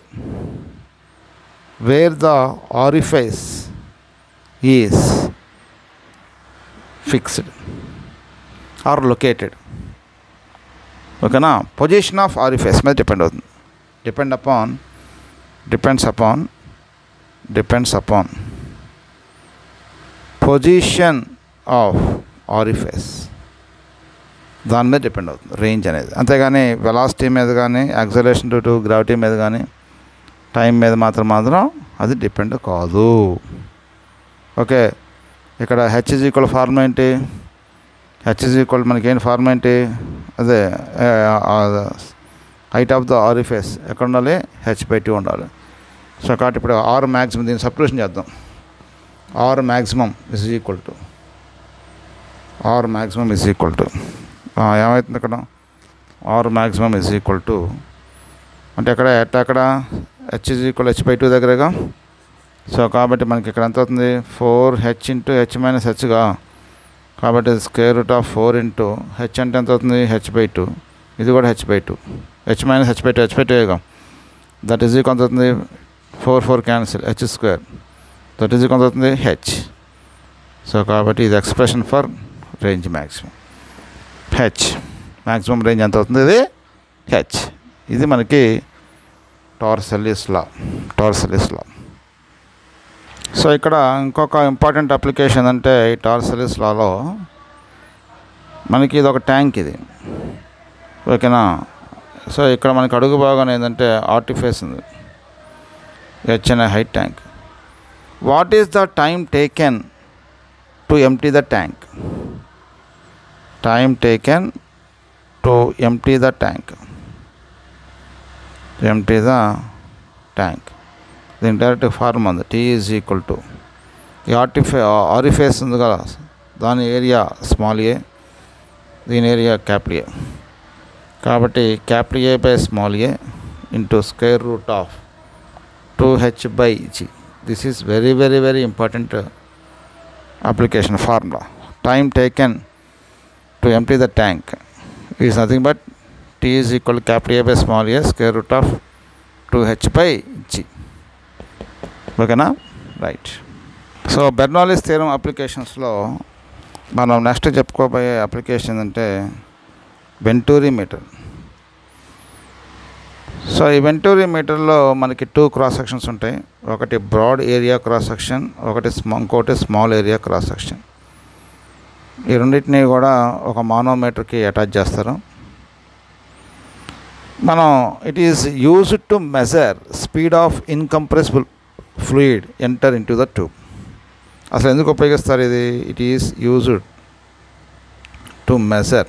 where the orifice is fixed or located ఓకేనా పొజిషన్ ఆఫ్ ఆరిఫైస్ మీద డిపెండ్ అవుతుంది depend upon depends upon depends upon position of orifice దాని మీద డిపెండ్ అవుతుంది రేంజ్ అనేది అంతేగాని వెలాసిటీ మీద కానీ యాక్సలేషన్ డ్యూ టు గ్రావిటీ మీద కానీ టైం మీద మాత్రం మాత్రం అది డిపెండ్ కాదు ఓకే ఇక్కడ హెచ్ ఇజ్ ఈక్వల్ ఫార్మ్ ఏంటి హెచ్ ఇజ్ ఈక్వల్ మనకి ఏంటి ఫార్మ్ ఏంటి అదే హైట్ ఆఫ్ ద ఆరిఫేస్ ఎక్కడ ఉండాలి హెచ్ బై టూ ఉండాలి సో కాబట్టి ఇప్పుడు ఆర్ మ్యాక్సిమం దీన్ని సబ్స్టిట్యూషన్ చేద్దాం R maximum is equal to R maximum is equal to ఏమవుతుంది ఇక్కడ R maximum is equal to అంటే ఇక్కడ ఎట్లా అక్కడ H is equal H by two దగ్గరగా సో కాబట్టి మనకి ఇక్కడ ఎంత అవుతుంది four H into H minus హెచ్గా కాబట్టి square root of four into H అంటే ఎంత అవుతుంది హెచ్ బై టూ ఇది కూడా H by two H minus H by two H by టూగా దట్ ఈజ్ ఈక్వల్ ఎంత అవుతుంది four four cancel H square that is equal ఎంత అవుతుంది హెచ్ సో కాబట్టి ఇది expression for range maximum H maximum range ఎంత అవుతుంది ఇది హెచ్ ఇది మనకి టార్సెలిస్ లా టార్సెలిస్ లా సో ఇక్కడ ఇంకొక ఇంపార్టెంట్ అప్లికేషన్ అంటే ఈ టార్సెలిస్ లాలో మనకి ఇది ఒక ట్యాంక్ ఇది ఓకేనా సో ఇక్కడ మనకి అడుగు భాగం ఏంటంటే ఆర్టిఫేస్ ఉంది హెచ్ అనే height tank what is the time taken to empty the tank time taken to empty the tank empty the tank దీని డైరెక్ట్ ఫార్మ్ ఉంది టీ ఈజ్ ఈక్వల్ టు ఈ ఆర్టిఫే ఆరిఫేస్ ఉంది కదా దాని ఏరియా స్మాల్ ఏ దీని ఏరియా క్యాపిటల్ ఏ కాబట్టి capital A by small a into square root of two H by G this is very very very important application formula time taken to empty the tank is nothing but T is equal capital A by small A square root of two H by G ఓకేనా రైట్ సో బెర్నాలిస్ థీరం అప్లికేషన్స్లో మనం నెక్స్ట్ చెప్పుకోబోయే అప్లికేషన్ అంటే వెంటూరీ మీటర్ సో ఈ వెంటూరీ మీటర్లో మనకి టూ క్రాస్ సెక్షన్స్ ఉంటాయి ఒకటి బ్రాడ్ ఏరియా క్రాస్ సెక్షన్ ఒకటి స్మా ఇంకోటి స్మాల్ ఏరియా క్రాస్ సెక్షన్ ఈ రెండింటిని కూడా ఒక మానోమీటర్కి అటాచ్ చేస్తారు మనం it is used to measure speed of incompressible fluid enter into the tube అసలు ఎందుకు ఉపయోగిస్తారు ఇది it is used to measure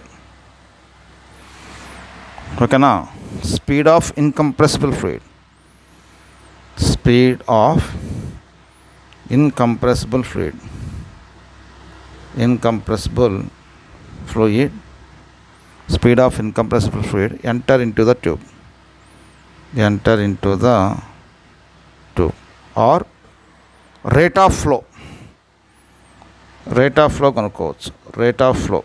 ఓకేనా speed of incompressible fluid speed of incompressible fluid incompressible fluid speed of incompressible fluid enter into the tube enter into the tube or rate of flow rate of flow కనుక్కోవచ్చు rate of flow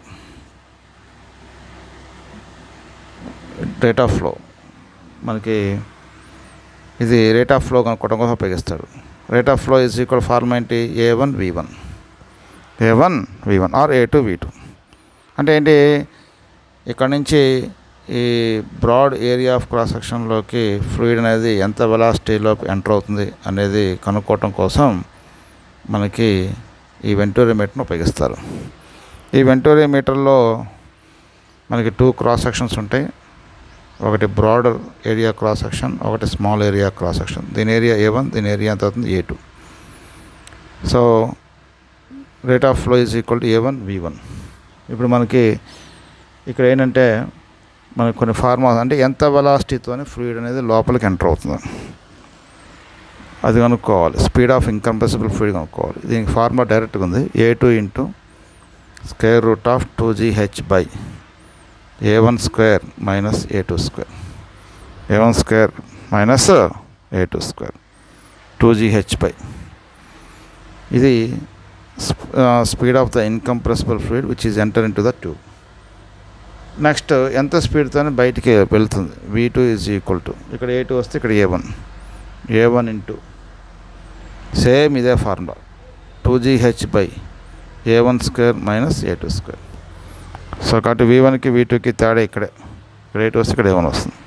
rate of flow మనకి ఇది రేట్ ఆఫ్ ఫ్లో కనుక్కోవడం కోసం ఉపయోగిస్తాడు rate of flow is equal form ఏంటి A one V one A one V one or A two V two అంటే ఏంటి ఇక్కడ నుంచి ఈ బ్రాడ్ ఏరియా ఆఫ్ క్రాస్ సెక్షన్లోకి ఫ్లూయిడ్ అనేది ఎంత వెలాసిటీలోకి ఎంటర్ అవుతుంది అనేది కనుక్కోవటం కోసం మనకి ఈ వెంటోరిమీటర్ను ఉపయోగిస్తారు ఈ వెంటోరిమీటర్లో మనకి టూ క్రాస్ సెక్షన్స్ ఉంటాయి ఒకటి బ్రాడ్ ఏరియా క్రాస్ సెక్షన్ ఒకటి స్మాల్ ఏరియా క్రాస్ సెక్షన్ దీని ఏరియా ఏ వన్ దీని ఏరియా ఎంత అవుతుంది A two so rate of flow is equal to A one V one ఇప్పుడు మనకి ఇక్కడ ఏంటంటే మనకు కొన్ని ఫార్మాస్ అంటే ఎంత వెలాసిటీతో ఫ్లూయిడ్ అనేది లోపలికి ఎంటర్ అవుతుంది అది కనుక్కోవాలి స్పీడ్ ఆఫ్ ఇన్కంప్రెసిబుల్ ఫ్లూయిడ్ కనుక్కోవాలి దీనికి ఫార్ములా డైరెక్ట్గా ఉంది A two into square root of two GH by A one square minus A two square A one square minus A two square two GH by ఇది speed of the incompressible fluid which is enter into the tube next ఎంత స్పీడ్తో బయటికి వెళ్తుంది V two is equal to ఇక్కడ ఏ టూ వస్తే ఇక్కడ A one A one into same ఇదే formula two GH by A one square minus A two square so కాబట్టి వి వన్కి వి టూకి తేడా ఇక్కడే ఇక్కడ ఏ టూ వస్తే ఇక్కడ ఏ వన్ వస్తుంది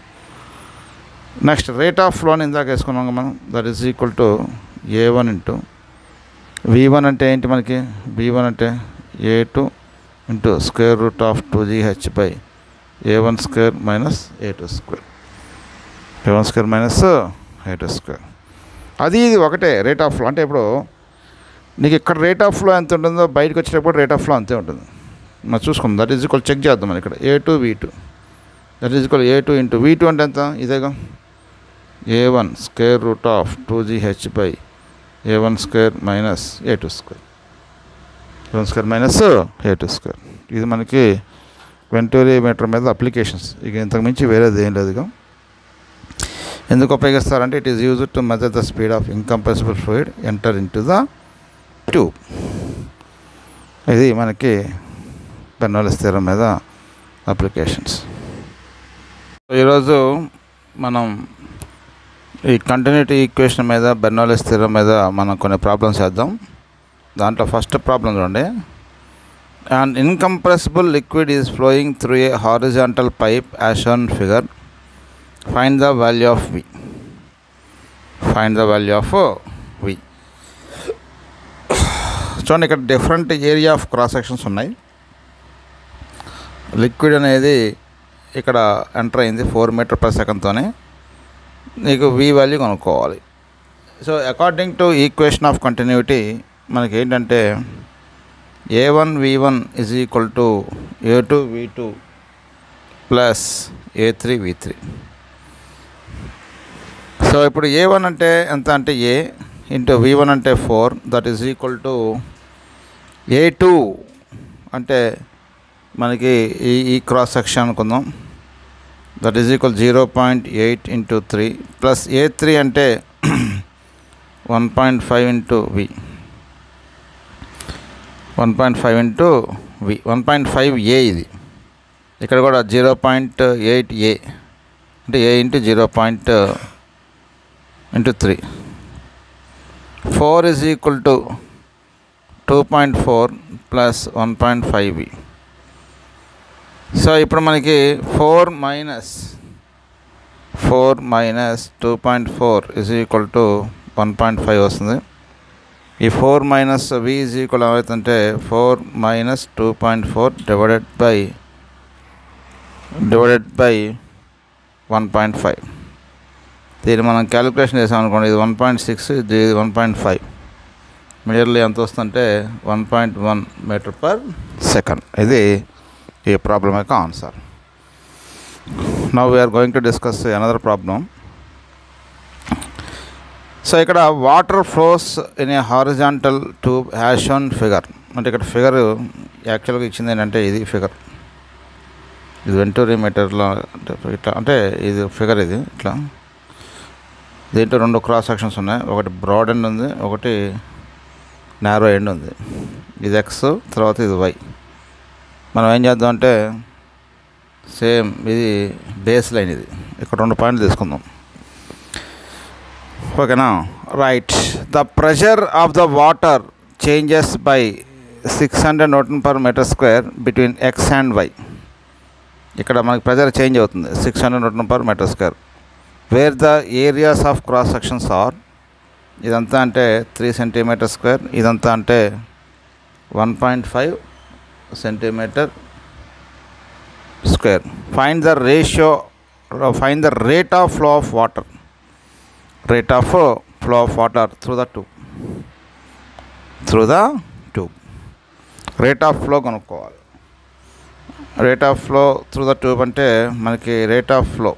నెక్స్ట్ రేట్ ఆఫ్ ఫ్లోని ఇందాక వేసుకున్నాం మనం that is equal to A one into V one అంటే ఏంటి మనకి వి వన్ అంటే A two into square root of two GH by A one square minus A two square A one square minus A two square అది ఇది ఒకటే రేట్ ఆఫ్ ఫ్లో అంటే ఇప్పుడు నీకు ఇక్కడ రేట్ ఆఫ్ ఫ్లో ఎంత ఉంటుందో బయటకు వచ్చేటప్పుడు రేట్ ఆఫ్ ఫ్లో అంతే ఉంటుంది మరి చూసుకుందాం దట్ ఈజ్ ఈక్వల్ చెక్ చేద్దాం మనం ఇక్కడ A two V two that is equal A two into V two అంటే ఎంత ఇదేగా A one square root of two GH by A one square minus A two square A one square minus A two square ఇది మనకి వెంటూరీ మీటర్ మీద అప్లికేషన్స్ ఇక ఇంతకు మించి వేరేది ఏం లేదు ఇక ఎందుకు ఉపయోగిస్తారంటే it is use to measure the speed of incompressible fluid enter into the tube ఇది మనకి బెర్నౌలిస్ స్థిరం మీద అప్లికేషన్స్ ఈరోజు మనం ఈ కంటిన్యూటీ ఈక్వేషన్ మీద బెర్నౌలిస్ స్థిరం మీద మనం కొన్ని ప్రాబ్లమ్స్ చేద్దాం దాంట్లో ఫస్ట్ ప్రాబ్లం చూడండి and incompressible liquid is flowing through a horizontal pipe as shown figure find the value of V find the value of V చూడండి ఇక్కడ different area of cross sections ఉన్నాయి లిక్విడ్ అనేది ఇక్కడ ఎంటర్ అయింది ఫోర్ మీటర్ పర్ సెకండ్తోనే నీకు వి వాల్యూ కనుక్కోవాలి so according to equation of continuity మనకి ఏంటంటే A one V one is equal to A two V two plus A three V three so ఇప్పుడు ఏ వన్ అంటే ఎంత అంటే ఏ ఇంటూ వి వన్ అంటే four that is equal to A two అంటే మనకి ఈ ఈ క్రాస్ సెక్షన్ అనుకుందాం that is equal zero point eight into three plus A three అంటే one point five into V one point five into V one point five A ఇది ఇక్కడ కూడా జీరో పాయింట్ ఎయిట్ ఏ అంటే A into zero point into three four is equal to two point four plus one point five V so ఇప్పుడు మనకి four minus four minus two point four is equal to one point five వస్తుంది ఈ four minus V is equal ఏమవుతుందంటే four minus two point four divided by divided by one point five దీన్ని మనం క్యాలిక్యులేషన్ చేసాం అనుకోండి ఇది వన్ పాయింట్ సిక్స్ ఇది వన్ పాయింట్ ఫైవ్ నియర్లీ ఎంత వస్తుందంటే one point one metre per second ఇది ఈ ప్రాబ్లం యొక్క answer now we are going to discuss another problem so ఇక్కడ water flows in a horizontal tube as shown figure అంటే ఇక్కడ ఫిగర్ యాక్చువల్గా ఇచ్చింది ఏంటంటే ఇది ఫిగర్ ఇది వెంటూరీ మీటర్లో అంటే ఇట్లా అంటే ఇది ఫిగర్ ఇది ఇట్లా దీంట్లో రెండు క్రాస్ సెక్షన్స్ ఉన్నాయి ఒకటి బ్రాడ్ ఎండ్ ఉంది ఒకటి నారో ఎండ్ ఉంది ఇది ఎక్స్ తర్వాత ఇది వై మనం ఏం చేద్దాం అంటే సేమ్ ఇది బేస్ లైన్ ఇది ఇక్కడ రెండు పాయింట్లు తీసుకుందాం ఓకేనా right the pressure of the water changes by six hundred newton per metre square between X and Y ఇక్కడ మనకి ప్రెషర్ చేంజ్ అవుతుంది six hundred newton per metre square where the areas of cross sections are ఇదంతా అంటే త్రీ సెంటీమీటర్ స్క్వేర్ ఇదంతా అంటే one point five centimetre square find the ratio find the rate of flow of water rate of flow of water through the tube through the tube rate of flow కనుక్కోవాలి rate of flow through the tube అంటే మనకి rate of flow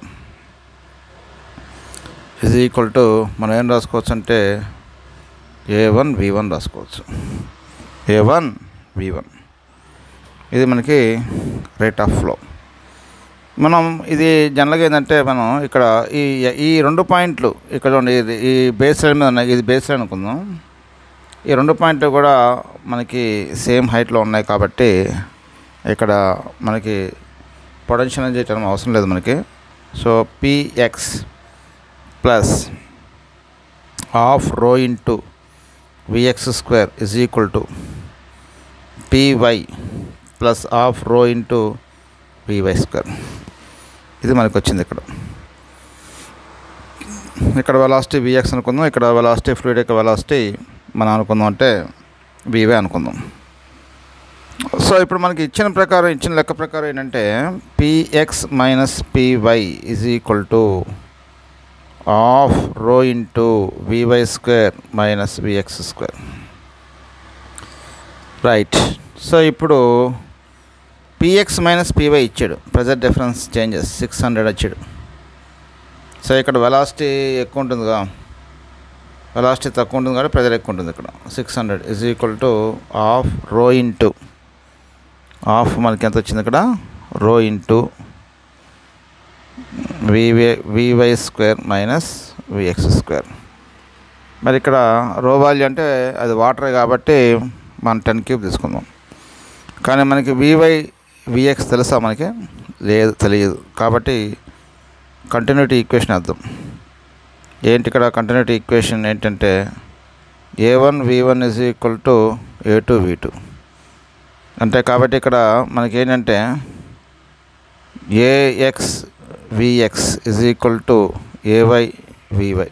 is equal to మనం ఏం రాసుకోవచ్చు అంటే ఏ వన్ వి వన్ రాసుకోవచ్చు ఏ వన్ వి వన్ ఇది మనకి రేట్ ఆఫ్ ఫ్లో మనం ఇది జనరల్గా ఏంటంటే మనం ఇక్కడ ఈ ఈ రెండు పాయింట్లు ఇక్కడ చూడండి ఇది ఈ బేస్ లైన్ మీద ఉన్నాయి ఇది బేస్ లైన్ అనుకుందాం ఈ రెండు పాయింట్లు కూడా మనకి సేమ్ హైట్లో ఉన్నాయి కాబట్టి ఇక్కడ మనకి పొటెన్షియల్ అనేది చేయడం అవసరం లేదు మనకి so PX plus half rho into VX square is equal to PY plus half rho into VY square ఇది మనకు వచ్చింది ఇక్కడ ఇక్కడ వెలాసిటీ విఎక్స్ అనుకుందాం ఇక్కడ వెలాసిటీ ఫ్లూయిడ్ యొక్క వెలాసిటీ మనం అనుకుందాం అంటే వివై అనుకుందాం సో ఇప్పుడు మనకి ఇచ్చిన ప్రకారం ఇచ్చిన లెక్క ప్రకారం ఏంటంటే PX minus PY is equal to half rho into VY square minus VX square right so ఇప్పుడు పిఎక్స్ మైనస్ పివై ఇచ్చాడు pressure difference changes six hundred వచ్చాడు సో ఇక్కడ వెలాసిటీ ఎక్కువ ఉంటుందిగా వెలాసిటీ తక్కువ ఉంటుంది కాబట్టి ప్రెజర్ ఎక్కువ ఉంటుంది ఇక్కడ six hundred is equal to half rho into half మనకి ఎంత వచ్చింది ఇక్కడ rho into VY VY square minus VX square మరి ఇక్కడ రో వాల్యూ అంటే అది వాటరే కాబట్టి మనం టెన్ క్యూబ్ తీసుకుందాం కానీ మనకి వివై విఎక్స్ తెలుసా మనకి లేదు తెలియదు కాబట్టి కంటిన్యూటీ ఈక్వేషన్ వేద్దాం ఏంటి ఇక్కడ కంటిన్యూటీ ఈక్వేషన్ ఏంటంటే A one V one is equal to A two V two అంటే కాబట్టి ఇక్కడ మనకి ఏంటంటే AX VX is equal to AY VY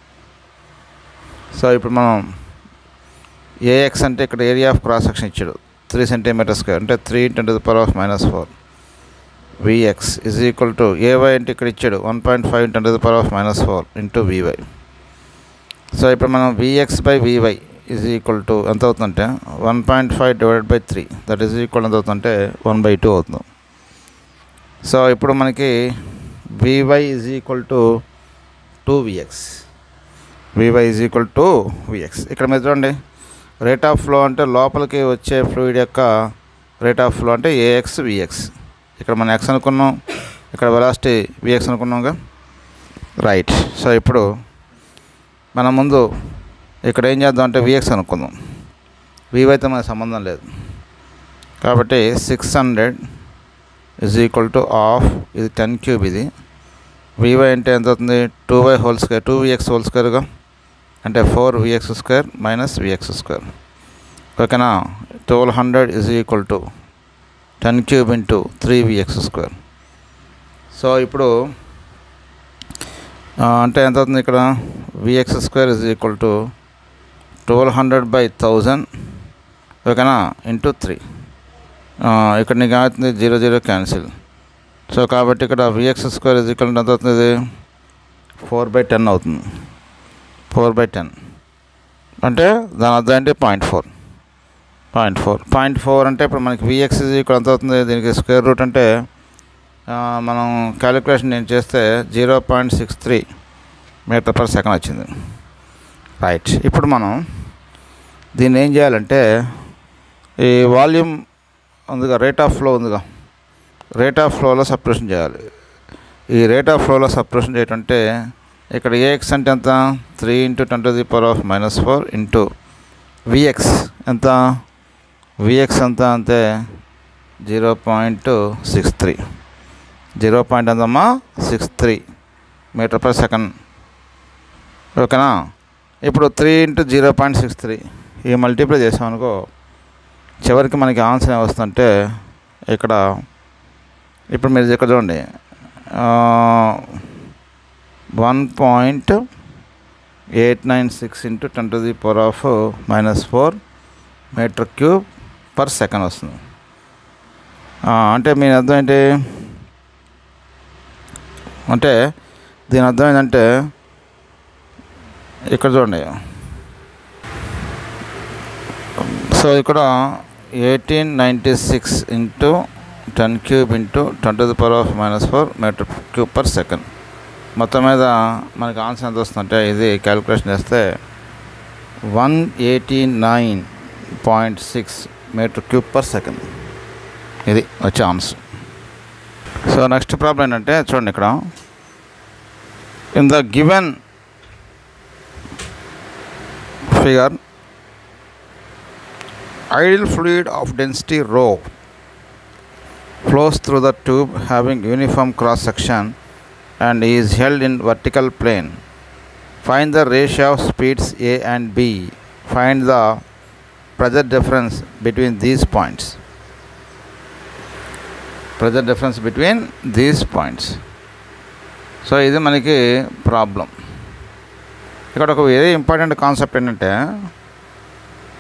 so ఇప్పుడు మనం ఏఎక్స్ అంటే ఇక్కడ ఏరియా ఆఫ్ క్రాస్ సెక్షన్ ఇచ్చాడు త్రీ సెంటీమీటర్ స్క్వేర్ అంటే three into the power of minus four VX is equal to AY అంటే ఇక్కడ ఇచ్చాడు one point five into the power of minus four into VY so ఇప్పుడు మనం VX by VY is equal to ఎంత అవుతుందంటే one point five divided by three that is equal ఎంత అవుతుందంటే వన్ బై టూ అవుతుంది సో ఇప్పుడు మనకి VY is equal to two VX VY is equal to VX ఇక్కడ మీరు చూడండి రేట్ ఆఫ్ ఫ్లో అంటే లోపలికి వచ్చే ఫ్లూయిడ్ యొక్క రేట్ ఆఫ్ ఫ్లో అంటే ఏఎక్స్ విఎక్స్ ఇక్కడ మనం ఎక్స్ అనుకున్నాం ఇక్కడ వెలాసిటీ విఎక్స్ అనుకున్నాంగా రైట్ సో ఇప్పుడు మనం ముందు ఇక్కడ ఏం చేద్దాం అంటే విఎక్స్ అనుకుందాం వివైతే మనకు సంబంధం లేదు కాబట్టి six hundred is equal to of ఇది టెన్ క్యూబ్ ఇది వివై అంటే ఎంత అవుతుంది two Y whole square two VX whole స్క్వేర్గా అంటే four VX square minus VX square ఓకేనా twelve hundred is equal to ten cube into three VX square so ఇప్పుడు ఆ, అంటే ఎంత అవుతుంది ఇక్కడ VX square is equal to twelve hundred by thousand ఓకేనా ఇంటూ త్రీ ఇక్కడ నీకు ఏమవుతుంది జీరో జీరో క్యాన్సిల్ సో కాబట్టి ఇక్కడ విఎక్స్ స్క్వేర్ ఇజ్ ఈక్వల్ ఎంత అవుతుంది ఇది ఫోర్ బై టెన్ అవుతుంది ఫోర్ బై టెన్ అంటే దాని అర్థం ఏంటి point four point four point four అంటే ఇప్పుడు మనకి విఎక్స్ ఇక్కడ ఎంత అవుతుంది దీనికి స్క్వేర్ రూట్ అంటే ఆ, మనం క్యాలిక్యులేషన్ నేను చేస్తే zero point six three meter per second వచ్చింది రైట్ ఇప్పుడు మనం దీన్ని ఏం చేయాలంటే ఈ వాల్యూమ్ ఉందిగా రేట్ ఆఫ్ ఫ్లో ఉందిగా రేట్ ఆఫ్ ఫ్లోలో సపరేషన్ చేయాలి ఈ రేట్ ఆఫ్ ఫ్లోలో సపరేషన్ చేయటం అంటే ఇక్కడ ఏఎక్స్ అంటే ఎంత three into ten to the power of minus four into VX ఎంత విఎక్స్ ఎంత అంటే zero point six three zero point ఎంతమ్మా six three meter per second ఓకేనా ఇప్పుడు three into zero point six three ఈ మల్టిప్లై చేసామనుకో చివరికి మనకి ఆన్సర్ ఏమొస్తుందంటే ఇక్కడ ఇప్పుడు మీరు ఇక్కడ చూడండి one point eight nine six into ten to the power of minus four meter cube per second వస్తుంది ఆ, అంటే మీ అర్థం ఏంటి అంటే దీని అర్థం ఏంటంటే ఇక్కడ చూడండి సో ఇక్కడ eighteen ninety six into ten cube into ten to the power of minus four meter cube per second మొత్తం మీద మనకి ఆన్సర్ ఎంత వస్తుందంటే ఇది క్యాలిక్యులేషన్ చేస్తే one eighty nine point six meter cube per second ఇది వచ్చే ఆన్సర్ సో నెక్స్ట్ ప్రాబ్లం ఏంటంటే చూడండి ఇక్కడ in the given figure ideal fluid of density rho flows through the tube having uniform cross section and is held in vertical plane find the ratio of speeds a and b find the pressure difference between these points pressure difference between these points so ఇది మనకి ప్రాబ్లం ఇక్కడ ఒక వెరీ ఇంపార్టెంట్ కాన్సెప్ట్ ఏంటంటే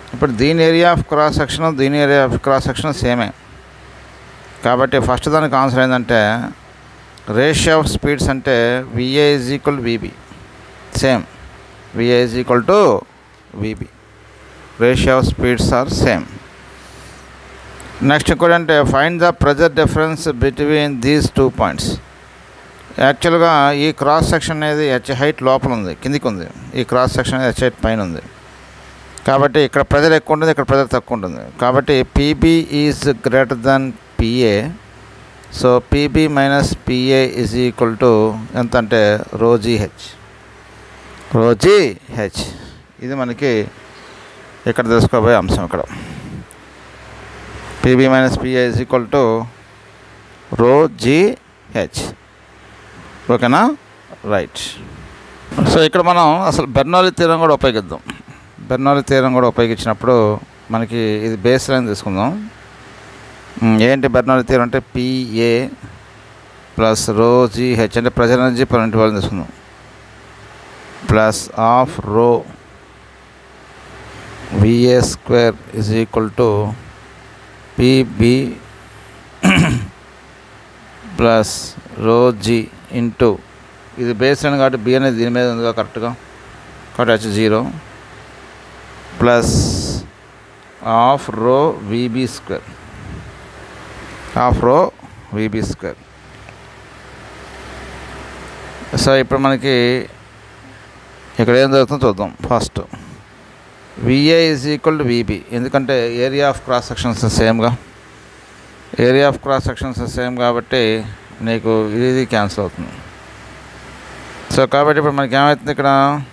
ఇప్పుడు దీని ఏరియా ఆఫ్ క్రాస్ సెక్షన్ దీని ఏరియా ఆఫ్ క్రాస్ సెక్షన్ సేమే కాబట్టి ఫస్ట్ దానికి ఆన్సర్ ఏంటంటే రేషియో ఆఫ్ స్పీడ్స్ అంటే VA is equal VB same VA is equal to VB ratio of speeds are same next కూడా అంటే find the pressure difference between these two points యాక్చువల్గా ఈ క్రాస్ సెక్షన్ అనేది హెచ్ హైట్ లోపల ఉంది కిందికి ఉంది ఈ క్రాస్ సెక్షన్ అనేది హెచ్ హైట్ పైన ఉంది కాబట్టి ఇక్కడ ప్రెజర్ ఎక్కువ ఉంటుంది ఇక్కడ ప్రెజర్ తక్కువ ఉంటుంది కాబట్టి PB is greater than PA so PB minus PA is equal to ఎంత అంటే రోజీ హెచ్ రోజీ హెచ్ ఇది మనకి ఇక్కడ తెలుసుకోబోయే అంశం ఇక్కడ PB minus PA is equal to rho G H ఓకేనా రైట్ సో ఇక్కడ మనం అసలు బెర్నౌలి తీరం కూడా ఉపయోగిద్దాం బెర్నౌలి తీరం కూడా ఉపయోగించినప్పుడు మనకి ఇది బేస్ లైన్ తీసుకుందాం ఉమ్, ఏంటి బెర్నౌలి తీరం అంటే పిఏ ప్లస్ రో జీహెచ్ అంటే pressure energy per unit volume తీసుకుందాం plus half rho VA square is equal to PB plus rho G into ఇది బేస్ లైన్ కాబట్టి బి అనేది దీని మీద ఉందిగా కరెక్ట్గా కాబట్టి వచ్చి zero plus half rho VB square half rho VB square so ఇప్పుడు మనకి ఇక్కడ ఏం జరుగుతుందో చూద్దాం first VA is equal to VB ఎందుకంటే ఏరియా ఆఫ్ క్రాస్ సెక్షన్స్ సేమ్గా area of cross sections same కాబట్టి నీకు ఇది ఇది క్యాన్సిల్ అవుతుంది సో కాబట్టి ఇప్పుడు మనకి ఏమవుతుంది ఇక్కడ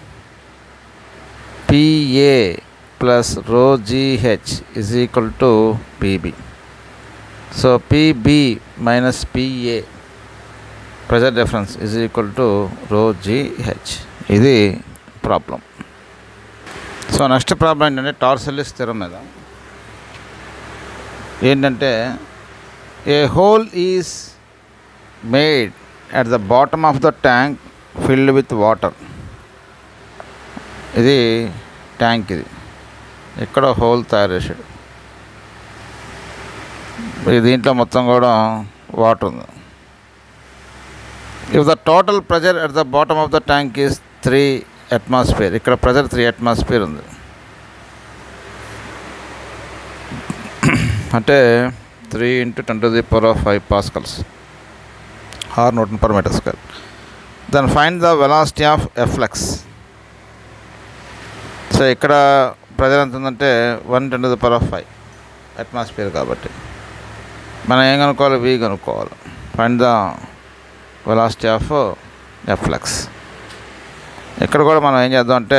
PA plus rho GH is equal to PB so PB minus PA pressure difference is equal to rho GH ఇది ప్రాబ్లం సో నెక్స్ట్ ప్రాబ్లం ఏంటంటే టార్సెల్లిస్ స్థిరం మీద ఏంటంటే a hole is made at the bottom of the tank filled with water ఇది ట్యాంక్ ఇది ఎక్కడో హోల్ తయారు చేశాడు ఈ దీంట్లో మొత్తం కూడా వాటర్ ఉంది if the total pressure at the bottom of the tank is three atmosphere ఇక్కడ ప్రెజర్ త్రీ అట్మాస్ఫియర్ ఉంది అంటే three into ten to the power of five pascals or newton per metre square then find the velocity of efflux so ఇక్కడ ప్రెజర్ ఎంత ఉందంటే one ten to the power of five atmosphere కాబట్టి మనం ఏం కనుక్కోవాలి వి కనుక్కోవాలి find the velocity of efflux ఇక్కడ కూడా మనం ఏం చేద్దాం అంటే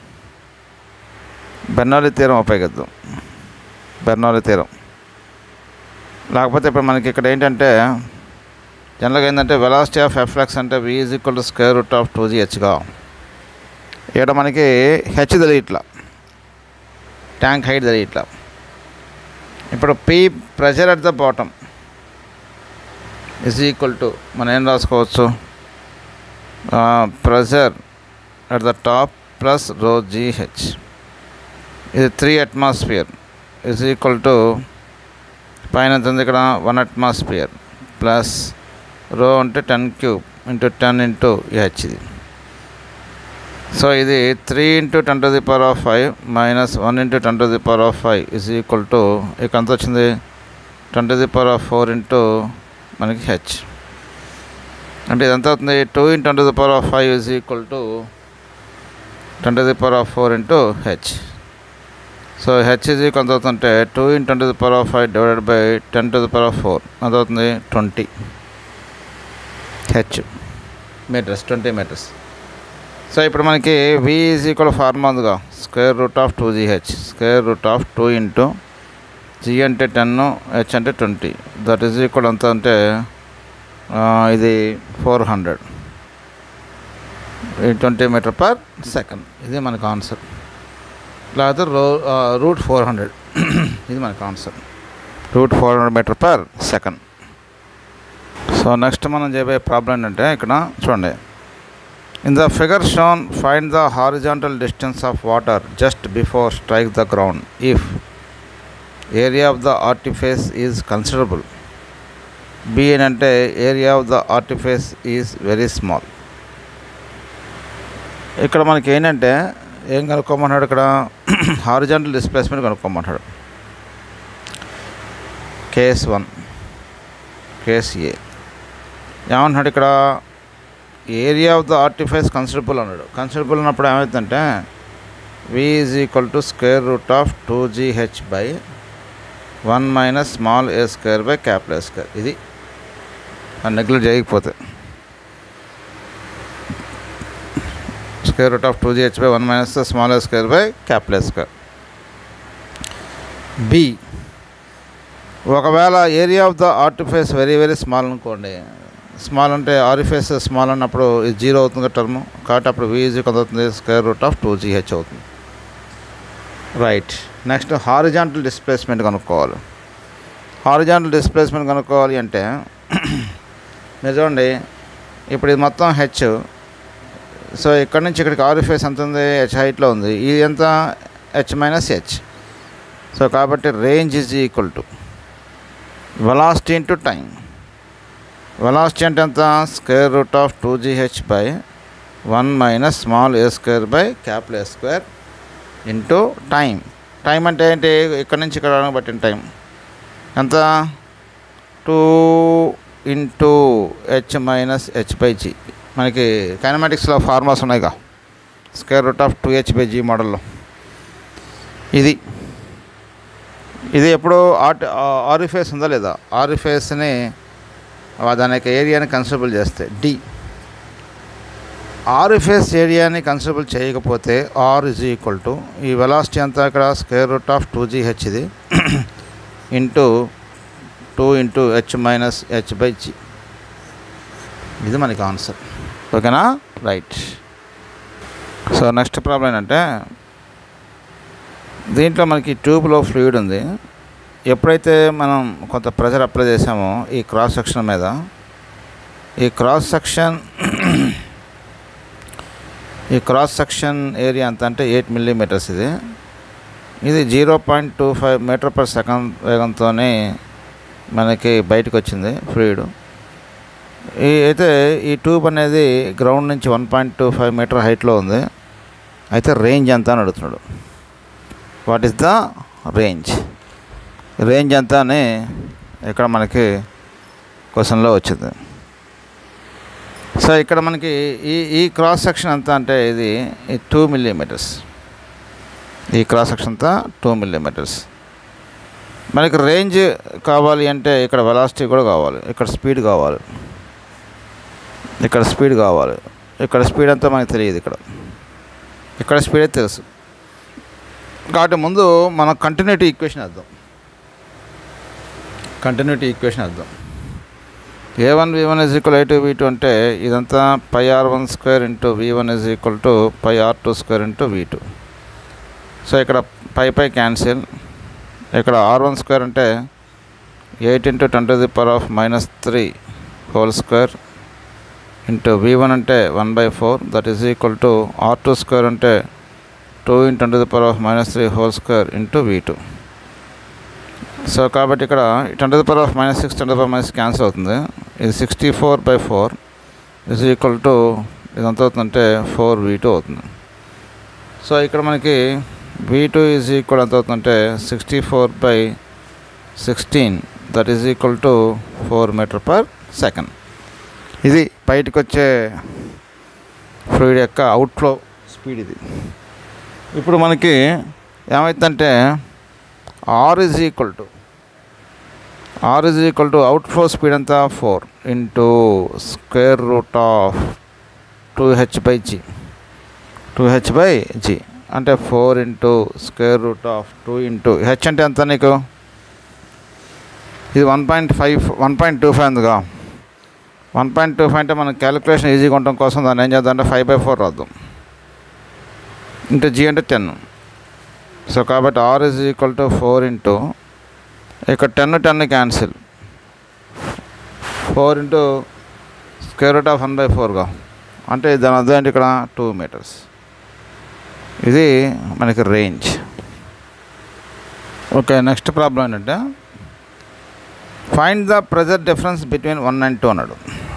బెర్నౌలి తీరం ఉపయోగిద్దాం బెర్నౌలి తీరం లేకపోతే ఇప్పుడు మనకి ఇక్కడ ఏంటంటే జనరల్గా ఏంటంటే వెలాసిటీ ఆఫ్ ఎఫ్లెక్స్ అంటే V is equal to square root of two G హెచ్గా ఇక్కడ మనకి హెచ్ తెలియట్లా ట్యాంక్ హైట్ తెలియట్లా ఇప్పుడు P pressure at the bottom is equal to మనం ఏం రాసుకోవచ్చు pressure at the top plus rho GH ఇది three atmosphere is equal to పైన ఎంత ఉంది ఇక్కడ వన్ అట్మాస్ఫియర్ ప్లస్ రో అంటే ten cube into ten into H ఇది సో ఇది three into ten to the power of five minus one into ten to the power of five is equal to ఇక ఎంత వచ్చింది ten to the power of four into మనకి హెచ్ అంటే ఇది ఎంత అవుతుంది two into ten to the power of five is equal to ten to the power of four into H so H is equal ఎంత అవుతుందంటే two into ten to the power of five divided by ten to the power of four ఎంత అవుతుంది twenty H meters twenty meters so ఇప్పుడు మనకి వి ఈజ్ ఈక్వల్ ఫార్మా ఉందిగా square root of two GH square root of two into G అంటే టెన్ హెచ్ అంటే ట్వంటీ దట్ ఈజ్ ఈక్వల్ ఎంత అంటే ఆ, ఇది four hundred twenty meter per second ఇది మనకు ఆన్సర్ లేకపోతే రో రూట్ ఫోర్ హండ్రెడ్ ఇది మనకు answer root four hundred meter per second so next మనం చేయబోయే ప్రాబ్లం ఏంటంటే ఇక్కడ చూడండి In the figure shown, find the horizontal distance of water just before strike the ground if area of the artifice is considerable. B అని అంటే area of the orifice is very small ఇక్కడ మనకి ఏంటంటే ఏం కనుక్కోమంటాడు ఇక్కడ హారిజాంటల్ డిస్ప్లేస్మెంట్ కనుక్కోమంటాడు కేస్ వన్ కేస్ ఏ ఏమంటున్నాడు ఇక్కడ area of the orifice considerable అన్నాడు కన్సిడరబుల్ అన్నప్పుడు ఏమవుతుందంటే V is equal to square root of two GH by one minus small A square by capital A square ఇది నెగ్లెక్ట్ చేయకపోతే square root of two GH by one minus small A square by capital A square B ఒకవేళ area of the orifice very very small అనుకోండి స్మాల్ అంటే ఆరిఫేస్ స్మాల్ అన్నప్పుడు ఇది జీరో అవుతుంది టర్మ్ కాబట్టి అప్పుడు వీజీ కొంత అవుతుంది square root of two GH అవుతుంది రైట్ నెక్స్ట్ హారిజాంటల్ డిస్ప్లేస్మెంట్ కనుక్కోవాలి హారిజాంటల్ డిస్ప్లేస్మెంట్ కనుక్కోవాలి అంటే మీరు చూడండి ఇప్పుడు ఇది మొత్తం హెచ్ సో ఇక్కడ నుంచి ఇక్కడికి ఆరిఫేస్ ఎంత ఉంది హెచ్ హైట్లో ఉంది ఇది ఎంత హెచ్ మైనస్ హెచ్ సో కాబట్టి range is equal to velocity into time velocity అంటే ఎంత square root of two GH by one minus small A square by capital A square into time time అంటే ఏంటి ఇక్కడ నుంచి ఇక్కడ రావడానికి పట్టిన టైం ఎంత two into H minus H by G మనకి కైనమాటిక్స్లో ఫార్మాస్ ఉన్నాయిగా square root of two H by G మోడల్లో ఇది ఇది ఎప్పుడు ఆర్ట్ ఆరిఫేస్ ఉందా లేదా ఆరిఫేస్ని దాని యొక్క ఏరియాని కన్సిడరబుల్ చేస్తే డి ఆరిఫేస్ ఏరియాని కన్సిడరబుల్ చేయకపోతే ఆర్ ఇజ్ ఈక్వల్ టు ఈ వెలాసిటీ అంతా ఇక్కడ square root of two G H ఇది into two into H minus H by G ఇది మనకి ఆన్సర్ ఓకేనా రైట్ సో నెక్స్ట్ ప్రాబ్లం ఏంటంటే దీంట్లో మనకి ట్యూబ్లో ఫ్లూయిడ్ ఉంది ఎప్పుడైతే మనం కొంత ప్రెషర్ అప్లై చేసామో ఈ క్రాస్ సెక్షన్ మీద ఈ క్రాస్ సెక్షన్ ఈ క్రాస్ సెక్షన్ ఏరియా ఎంత అంటే ఎయిట్ మిల్లీమీటర్స్ ఇది ఇది zero point two five meter per second వేగంతో మనకి బయటకు వచ్చింది ఫ్లూయిడ్ ఈ అయితే ఈ ట్యూబ్ అనేది గ్రౌండ్ నుంచి one point two five meter హైట్లో ఉంది అయితే రేంజ్ ఎంత అని అడుగుతున్నాడు what is the range range ఎంత అని ఇక్కడ మనకి క్వశ్చన్లో వచ్చింది సో ఇక్కడ మనకి ఈ ఈ క్రాస్ సెక్షన్ ఎంత అంటే ఇది టూ మిల్లీమీటర్స్ ఈ క్రాస్ సెక్షన్ అంతా టూ మిల్లీమీటర్స్ మనకి రేంజ్ కావాలి అంటే ఇక్కడ వెలాసిటీ కూడా కావాలి ఇక్కడ స్పీడ్ కావాలి ఇక్కడ స్పీడ్ కావాలి ఇక్కడ స్పీడ్ అంతా మనకు తెలియదు ఇక్కడ ఇక్కడ స్పీడ్ అయితే తెలుసు కాబట్టి ముందు మనం కంటిన్యూటీ ఈక్వేషన్ వేద్దాం కంటిన్యూటీ ఈక్వేషన్ వేద్దాం A one V one is equal I to V two అంటే ఇదంతా pi R one square into V one is equal to pi R two square into V two so ఇక్కడ పై పై క్యాన్సిల్ ఇక్కడ ఆర్ వన్ స్క్వేర్ అంటే eight into ten to the power of minus three whole square into V one అంటే one by four that is equal to R two square అంటే two into ten to the power of minus three whole square into V two so కాబట్టి ఇక్కడ ten to the power of minus six ten to power minus cancel అవుతుంది ఇది sixty four by four is equal to ఇది ఎంత అవుతుందంటే ఫోర్ వి టూ అవుతుంది సో ఇక్కడ మనకి వి టూ ఈజ్ ఈక్వల్ ఎంత అవుతుందంటే sixty four by sixteen that is equal to four metre per second ఇది బయటకు వచ్చే ఫ్లూయిడ్ యొక్క అవుట్ఫ్లో స్పీడ్ ఇది ఇప్పుడు మనకి ఏమైందంటే R is equal to R is equal to outflow speed అంతా four into square root of two H by G two H by G అంటే four into square root of two into H అంటే ఎంత నీకు ఇది one point five one point two five ఉందిగా వన్ పాయింట్ టూ ఫైవ్ అంటే మనం క్యాలిక్యులేషన్ ఈజీగా ఉండటం కోసం దాన్ని ఏం చేద్దాం అంటే ఫైవ్ బై ఫోర్ రాద్దాం ఇంటూ జీ అంటే టెన్ సో కాబట్టి R is equal to four into ఇక్కడ ten ten cancel four into square root of one by ఫోర్గా అంటే దాని అర్థం ఏంటి ఇక్కడ టూ మీటర్స్ ఇది మనకి రేంజ్ ఓకే నెక్స్ట్ ప్రాబ్లం ఏంటంటే find the pressure difference between one and two అన్నాడు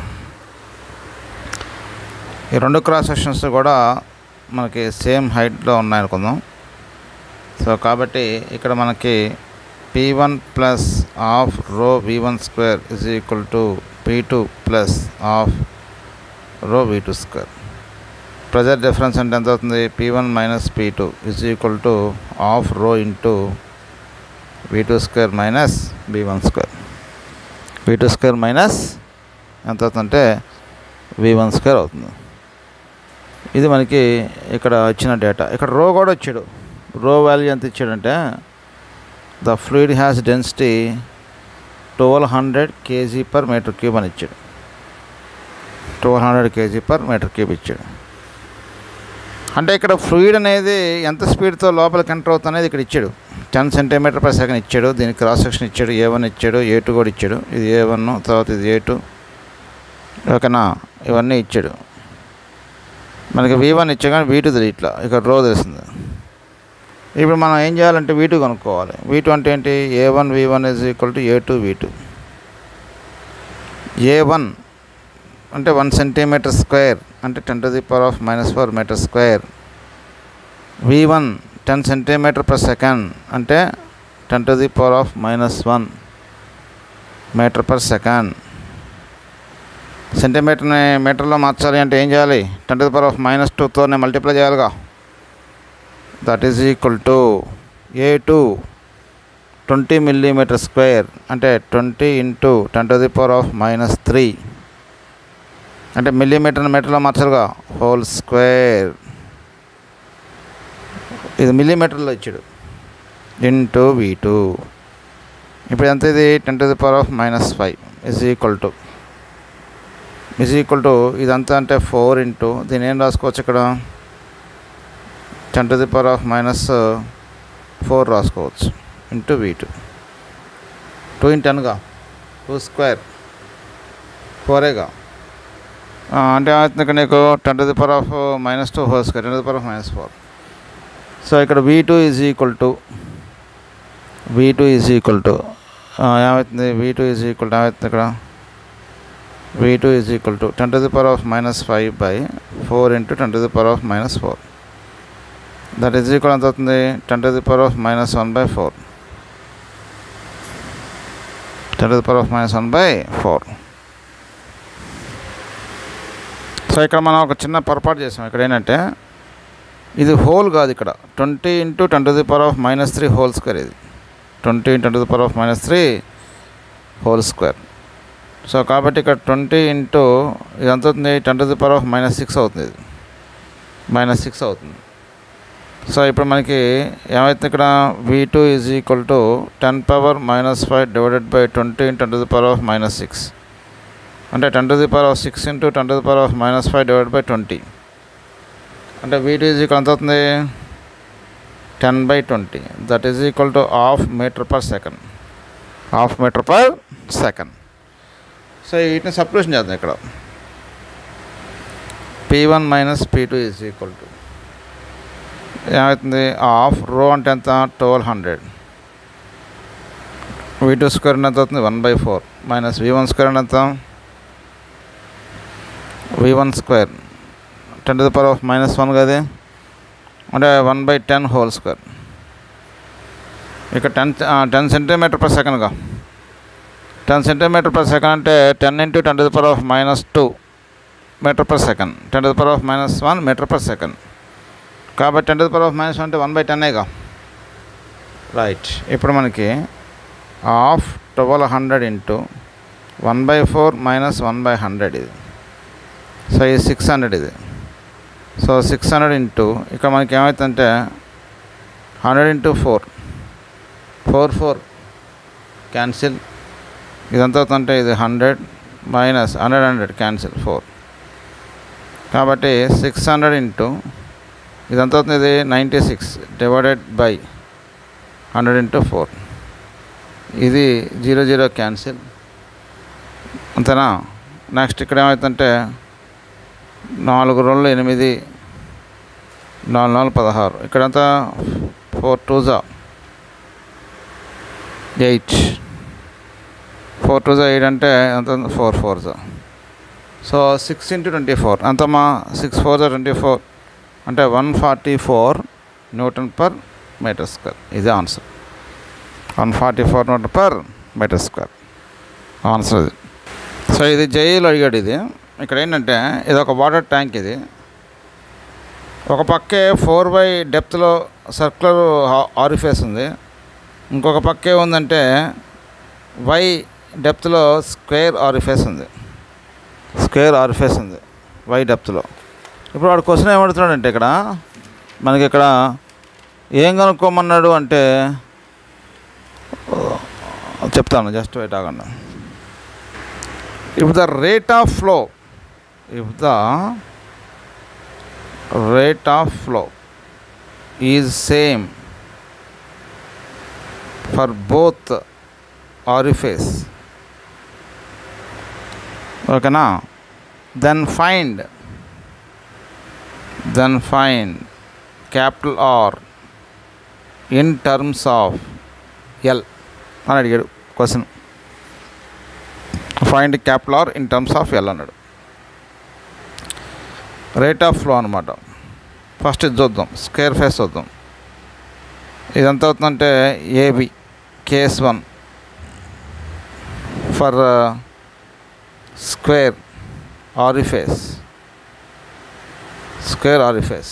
ఈ రెండు క్రాస్ సెక్షన్స్ కూడా మనకి సేమ్ హైట్లో ఉన్నాయనుకుందాం సో కాబట్టి ఇక్కడ మనకి P one plus half rho V one square is equal to P two plus half rho V two square pressure difference అంటే ఎంత అవుతుంది P one minus P two is equal to half rho into V two square minus B one square V two square minus ఎంత అవుతుందంటే వి వన్ స్క్వేర్ అవుతుంది ఇది మనకి ఇక్కడ ఇచ్చిన డేటా ఇక్కడ రో కూడా వచ్చాడు రో వాల్యూ ఎంత ఇచ్చాడంటే the fluid has density twelve hundred KG per metre cube అని ఇచ్చాడు twelve hundred KG per metre cube ఇచ్చాడు అంటే ఇక్కడ ఫ్లూయిడ్ అనేది ఎంత స్పీడ్తో లోపలికి ఎంటర్ అవుతుంది అనేది ఇక్కడ ఇచ్చాడు టెన్ సెంటీమీటర్ పర్ సెకండ్ ఇచ్చాడు దీనికి క్రాస్ సెక్షన్ ఇచ్చాడు ఏ వన్ ఇచ్చాడు ఏ టూ కూడా ఇచ్చాడు ఇది ఏ వన్ తర్వాత ఇది ఏ టూ ఓకేనా ఇవన్నీ ఇచ్చాడు మనకి వి వన్ ఇచ్చా కానీ వీ టూ తెలియ ఇట్లా ఇక్కడ రో తెలిసింది ఇప్పుడు మనం ఏం చేయాలంటే వీ టూ కనుక్కోవాలి వీ టూ అంటే ఏంటి A one V one is equal to A two V two A one అంటే వన్ సెంటీమీటర్ స్క్వేర్ అంటే ten to the power of minus four metre square V one ten centimetre per second అంటే ten to the power of minus one metre per second సెంటీమీటర్ని మీటర్లో మార్చాలి అంటే ఏం చేయాలి ten to the power of minus టూతోనే మల్టిప్లై చేయాలిగా that is equal to A two twenty millimetre square అంటే twenty into ten to the power of minus three అంటే మిల్లీమీటర్ మీటర్లో మార్చారుగా హోల్ స్క్వేర్ ఇది మిల్లీమీటర్లో ఇచ్చాడు ఇంటూ వీ టూ ఇప్పుడు ఎంత ఇది ten to the power of minus five is equal to is equal to ఇదంతా అంటే ఫోర్ ఇంటూ దీని ఏం రాసుకోవచ్చు ఇక్కడ ten to the power of minus four రాసుకోవచ్చు into V two two into టెన్గా టూ స్క్వేర్ ఫోరేగా అంటే ఏమవుతుంది ఇక్కడ నీకు ten to the power of minus two whole square ten to the power of minus four so ఇక్కడ V two is equal to V two is equal to ఏమవుతుంది V two is equal to ఏమవుతుంది ఇక్కడ V two is equal to ten to the power of minus five by four into ten to the power of minus four that is equal ఎంత అవుతుంది ten to the power of minus one by four ten to the power of minus one by four so ఇక్కడ మనం ఒక చిన్న పొరపాటు చేసాం ఇక్కడ ఏంటంటే ఇది హోల్ కాదు ఇక్కడ twenty into ten to the power of minus three whole square ఇది twenty into to the power of minus three whole square so కాబట్టి ఇక్కడ ట్వంటీ ఇంటూ ఇది ఎంత అవుతుంది ten to the power of minus six అవుతుంది ఇది మైనస్ సిక్స్ అవుతుంది సో ఇప్పుడు మనకి ఏమవుతుంది ఇక్కడ V two is equal to ten power minus five divided by twenty ten to the power of minus six అంటే ten to the power of six into ten to the power of minus five divide by twenty అంటే వీ టూ ఈజ్ ఈక్వల్ ఎంత అవుతుంది ten by twenty that is equal to half metre per second half metre per second so వీటిని సబ్స్టిట్యూషన్ చేద్దాం ఇక్కడ P one minus P two is equal to ఏమవుతుంది హాఫ్ రో అంటే ఎంత twelve hundred V two square ఎంత అవుతుంది one by four minus V one square ఎంత V one square ten to the power of minus one కదా అంటే one by ten whole square ఇక టెన్ టెన్ సెంటీమీటర్ పర్ సెకండ్గా టెన్ సెంటీమీటర్ పర్ సెకండ్ అంటే ten into ten to the power of minus two metre per second ten to the power of minus one metre per second కాబట్టి ten to the power of minus one అంటే వన్ బై టెన్నేగా రైట్ ఇప్పుడు మనకి half twelve hundred into one by four minus one by hundred ఇది సో ఇది సిక్స్ హండ్రెడ్ ఇది సో సిక్స్ హండ్రెడ్ ఇంటూ ఇక్కడ మనకి ఏమవుతుందంటే hundred into four four four cancel ఇదంతా అవుతుందంటే ఇది hundred minus hundred hundred cancel four కాబట్టి సిక్స్ హండ్రెడ్ ఇంటూ ఇదంతా అవుతుంది ఇది ninety six divided by hundred into four ఇది జీరో జీరో క్యాన్సిల్ అంతేనా నెక్స్ట్ ఇక్కడ ఏమవుతుందంటే నాలుగు రెండు ఎనిమిది నాలుగు నాలుగు పదహారు ఇక్కడంతా ఫోర్ టూ జా ఎయిట్ ఫోర్ టూ జా ఎయిట్ అంటే ఎంత ఫోర్ ఫోర్ జా so six into twenty four ఎంతమ్మా సిక్స్ ఫోర్ జా ట్వంటీ ఫోర్ అంటే one forty four newton per metre square ఇదే answer one forty four newton per metre square answer ఇది సో ఇది జైలు అడిగాడు ఇది ఇక్కడ ఏంటంటే ఇది ఒక వాటర్ ట్యాంక్ ఇది ఒక పక్కే ఫోర్ బై డెప్త్లో సర్క్యులర్ ఆరిఫేస్ ఉంది ఇంకొక పక్కే ఉందంటే వై డెప్త్లో స్క్వేర్ ఆరిఫేస్ ఉంది స్క్వేర్ ఆరిఫేస్ ఉంది వై డెప్త్లో ఇప్పుడు వాడు క్వశ్చన్ ఏమడుతున్నాడంటే ఇక్కడ మనకి ఇక్కడ ఏం కనుక్కోమన్నాడు అంటే చెప్తాను జస్ట్ వెయిట్ ఆగండి if the rate of flow if the rate of flow is same for both orifice ఓకేనా then find then find capital R in terms of L అని అడిగాడు question find capital R in terms of L అన్నాడు రేట్ ఆఫ్ ఫ్లో అనమాట ఫస్ట్ ఇది చూద్దాం స్క్వేర్ ఫేస్ చూద్దాం ఇదంతా అవుతుందంటే AB KS one for square orifice square orifice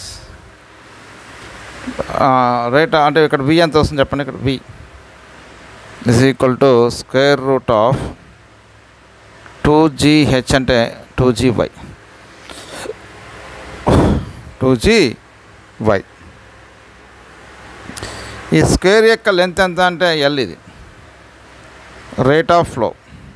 rate అంటే ఇక్కడ బి ఎంత వస్తుంది చెప్పండి ఇక్కడ B is equal to square root of two GH అంటే two G Y two G Y ఈ స్క్వేర్ యొక్క లెంత్ ఎంత అంటే ఎల్ ఇది rate of flow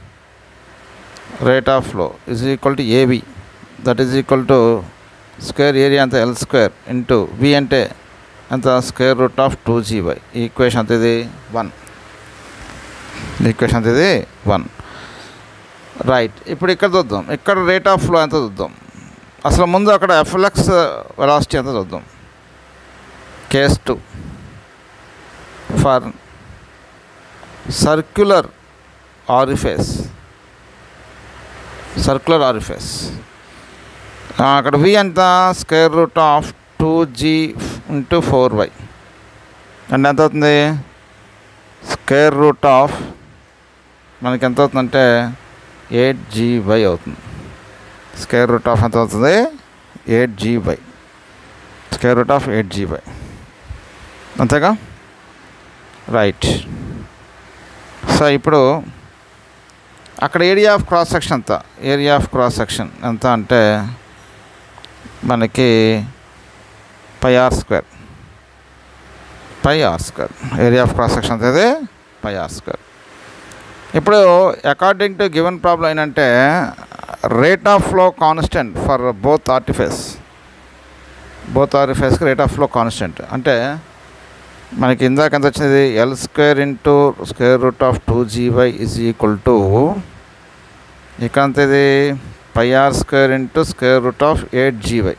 rate of flow is equal to AB that is equal to square area అంత ఎల్ స్క్వేర్ ఇంటూ బి అంటే అంత square root of two G Y ఈ ఈక్వేషన్ అంత ఇది వన్ ఈక్వేషన్ అంత ఇది వన్ రైట్ ఇప్పుడు ఇక్కడ చూద్దాం ఇక్కడ రేట్ ఆఫ్ ఫ్లో ఎంత చూద్దాం అసలు ముందు అక్కడ ఎఫ్ఎల్ఎక్స్ వెలాసిటీ ఎంత చూద్దాం case two for circular orifice circular orifice అక్కడ వి ఎంత square root of two G into four Y అంటే ఎంత అవుతుంది స్క్వేర్ రూట్ ఆఫ్ మనకి ఎంత అవుతుందంటే ఎయిట్ జీ బై అవుతుంది స్క్వేర్ రూట్ ఆఫ్ ఎంత అవుతుంది eight G by square root of eight G by అంతేగా రైట్ సో ఇప్పుడు అక్కడ ఏరియా ఆఫ్ క్రాస్ సెక్షన్ ఎంత ఏరియా ఆఫ్ క్రాస్ సెక్షన్ ఎంత అంటే మనకి pi R square pi R square area of cross section ఎంత ఇది పై ఆర్ స్క్వేర్ ఇప్పుడు అకార్డింగ్ టు గివెన్ ప్రాబ్లం ఏంటంటే rate of flow constant for both orifice both ఆర్టిఫేస్కి రేట్ ఆఫ్ ఫ్లో కాన్స్టెంట్ అంటే మనకి ఇందాక ఎంత వచ్చింది L square into square root of two GY is equal to ఇక్కడ అంత ఇది pi R square into square root of eight GY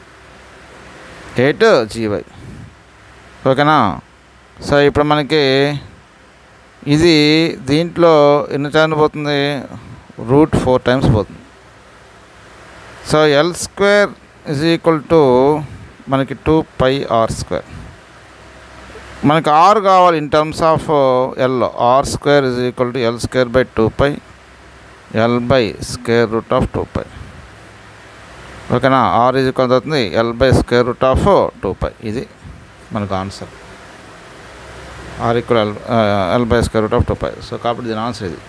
eight GY ఓకేనా సో ఇప్పుడు మనకి ఇది దీంట్లో ఎన్ని టైమ్స్ పోతుంది రూట్ ఫోర్ టైమ్స్ పోతుంది so L square is equal to మనకి టూ పై ఆర్ స్క్వేర్ మనకి ఆర్ కావాలి in terms of L R square is equal to L square by two pi L by square root of two pi ఓకేనా ఆర్ ఈజ్ ఈక్వల్ అవుతుంది L by square root of two pi ఇది మనకు answer R equal L L by square root of two pi so కాబట్టి దీని ఆన్సర్ ఇది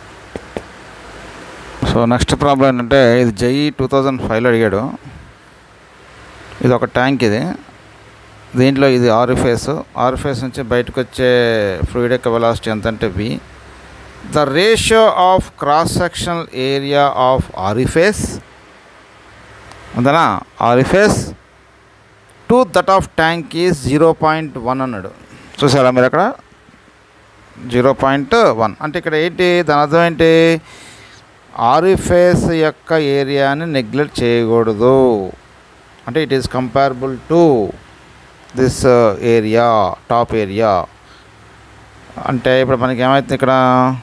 సో నెక్స్ట్ ప్రాబ్లం ఏంటంటే ఇది జై టూ థౌజండ్ ఫైవ్లో అడిగాడు ఇది ఒక ట్యాంక్ ఇది దీంట్లో ఇది ఆరిఫేస్ ఆరిఫేస్ నుంచి బయటకు వచ్చే ఫ్లూయిడ్ యొక్క వెలాసిటీ ఎంత అంటే V the ratio of cross sectional area of orifice అంతేనా orifice to that of tank is zero point one అన్నాడు చూసారా మీరు అక్కడ జీరో పాయింట్ వన్ అంటే ఇక్కడ ఏంటి దాని అర్థం ఏంటి ఆరిఫేస్ యొక్క ఏరియాని నెగ్లెక్ట్ చేయకూడదు అంటే it is comparable to this area top area అంటే ఇప్పుడు మనకి ఏమైతుంది ఇక్కడ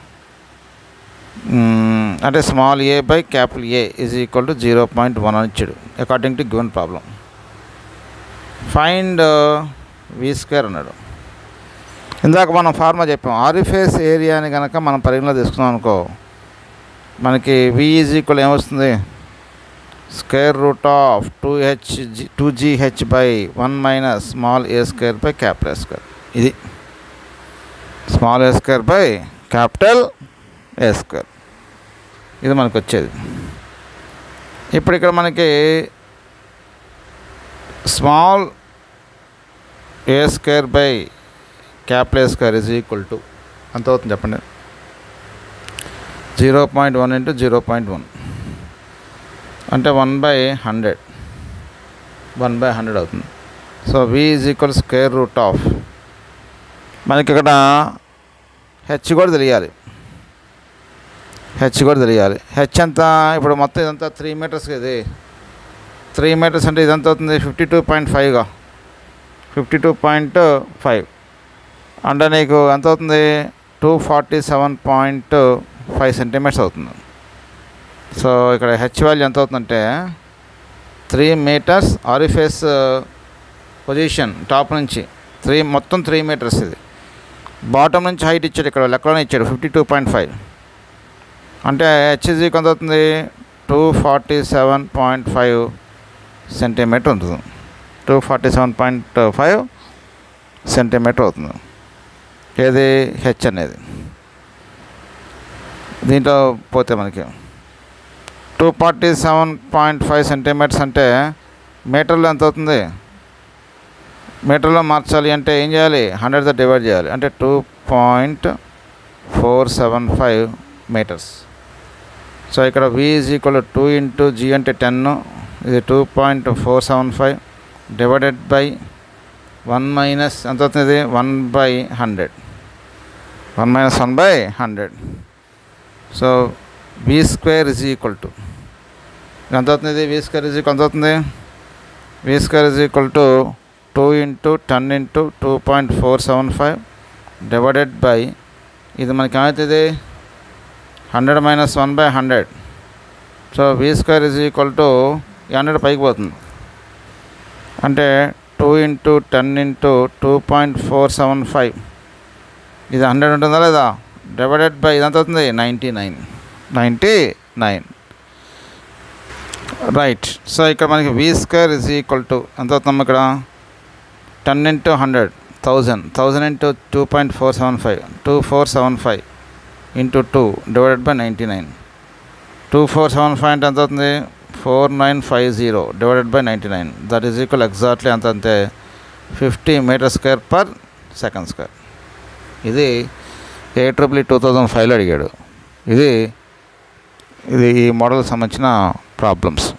మ్మ్, అంటే small A by capital A is equal to zero point one అని ఇచ్చాడు according to given problem find V square అన్నాడు ఇందాక మనం ఫార్మా చెప్పాం ఆరిఫేస్ ఏరియాని కనుక మనం పరిగణలో తీసుకున్నాం అనుకో మనకి వి ఈజ్ ఈక్వల్ ఏమొస్తుంది square root of two h g two GH by one minus small A square by capital A square ఇది small A square by capital A square ఇది మనకు వచ్చేది ఇప్పుడు ఇక్కడ మనకి small A square by capital A square is equal to ఎంత అవుతుంది చెప్పండి zero point one into zero point one అంటే one by hundred one by hundred అవుతుంది so we is equal square root of మనకి ఇక్కడ హెచ్ కూడా తెలియాలి హెచ్ కూడా తెలియాలి హెచ్ ఎంత ఇప్పుడు మొత్తం ఇదంతా త్రీ మీటర్స్ ఇది త్రీ మీటర్స్ అంటే ఇదంతా అవుతుంది ఫిఫ్టీ టూ పాయింట్ ఫైవ్గా ఫిఫ్టీ టూ పాయింట్ ఫైవ్ అంటే నీకు ఎంత అవుతుంది two forty seven point five centimetres అవుతుంది సో ఇక్కడ హెచ్ వాల్యూ ఎంత అవుతుందంటే త్రీ మీటర్స్ ఆరిఫేస్ పొజిషన్ టాప్ నుంచి త్రీ మొత్తం త్రీ మీటర్స్ ఇది బాటమ్ నుంచి హైట్ ఇచ్చాడు ఇక్కడ లెక్కలోనే ఇచ్చాడు ఫిఫ్టీ టూ పాయింట్ ఫైవ్ అంటే హెచ్జీ ఎంత అవుతుంది two forty seven point five centimetre ఉంటుంది two forty seven point five centimetre అవుతుంది ఏది హెచ్ అనేది దీంట్లో పోతే మనకి two forty seven point five centimetres అంటే మీటర్లో ఎంత అవుతుంది మీటర్లో మార్చాలి అంటే ఏం చేయాలి హండ్రెడ్తో డివైడ్ చేయాలి అంటే two point four seven five metres so ఇక్కడ v is equal two into G అంటే టెన్ ఇది two point four seven five divided by one minus ఎంత అవుతుంది one by hundred one minus one by hundred so v square is equal to ఎంత అవుతుంది వి స్క్వేర్ ఇజ్ ఈక్వల్ ఎంత అవుతుంది v square is equal to two into ten into two point four seven five divided by ఇది మనకి ఏమవుతుంది hundred minus one by hundred so v square is equal to hundred పైకి పోతుంది అంటే two into ten into two point four seven five ఇది హండ్రెడ్ ఉంటుందా లేదా డివైడెడ్ బై ఇదంతా అవుతుంది ninety nine ninety nine right so ఇక్కడ మనకి v square is equal to ఎంత అవుతుంది ఇక్కడ ten into hundred thousand thousand into two point four seven five two four seven five into two divided by ninety nine two four seven five అంటే ఎంత అవుతుంది four nine five zero divided by ninety nine that is equal exactly ఎంత అంతే fifty metre square per second square ఇది ఏ ట్రిపుల్ టూ థౌజండ్ ఫైవ్లో అడిగాడు ఇది ఇది ఈ మోడల్ సంబంధించిన ప్రాబ్లమ్స్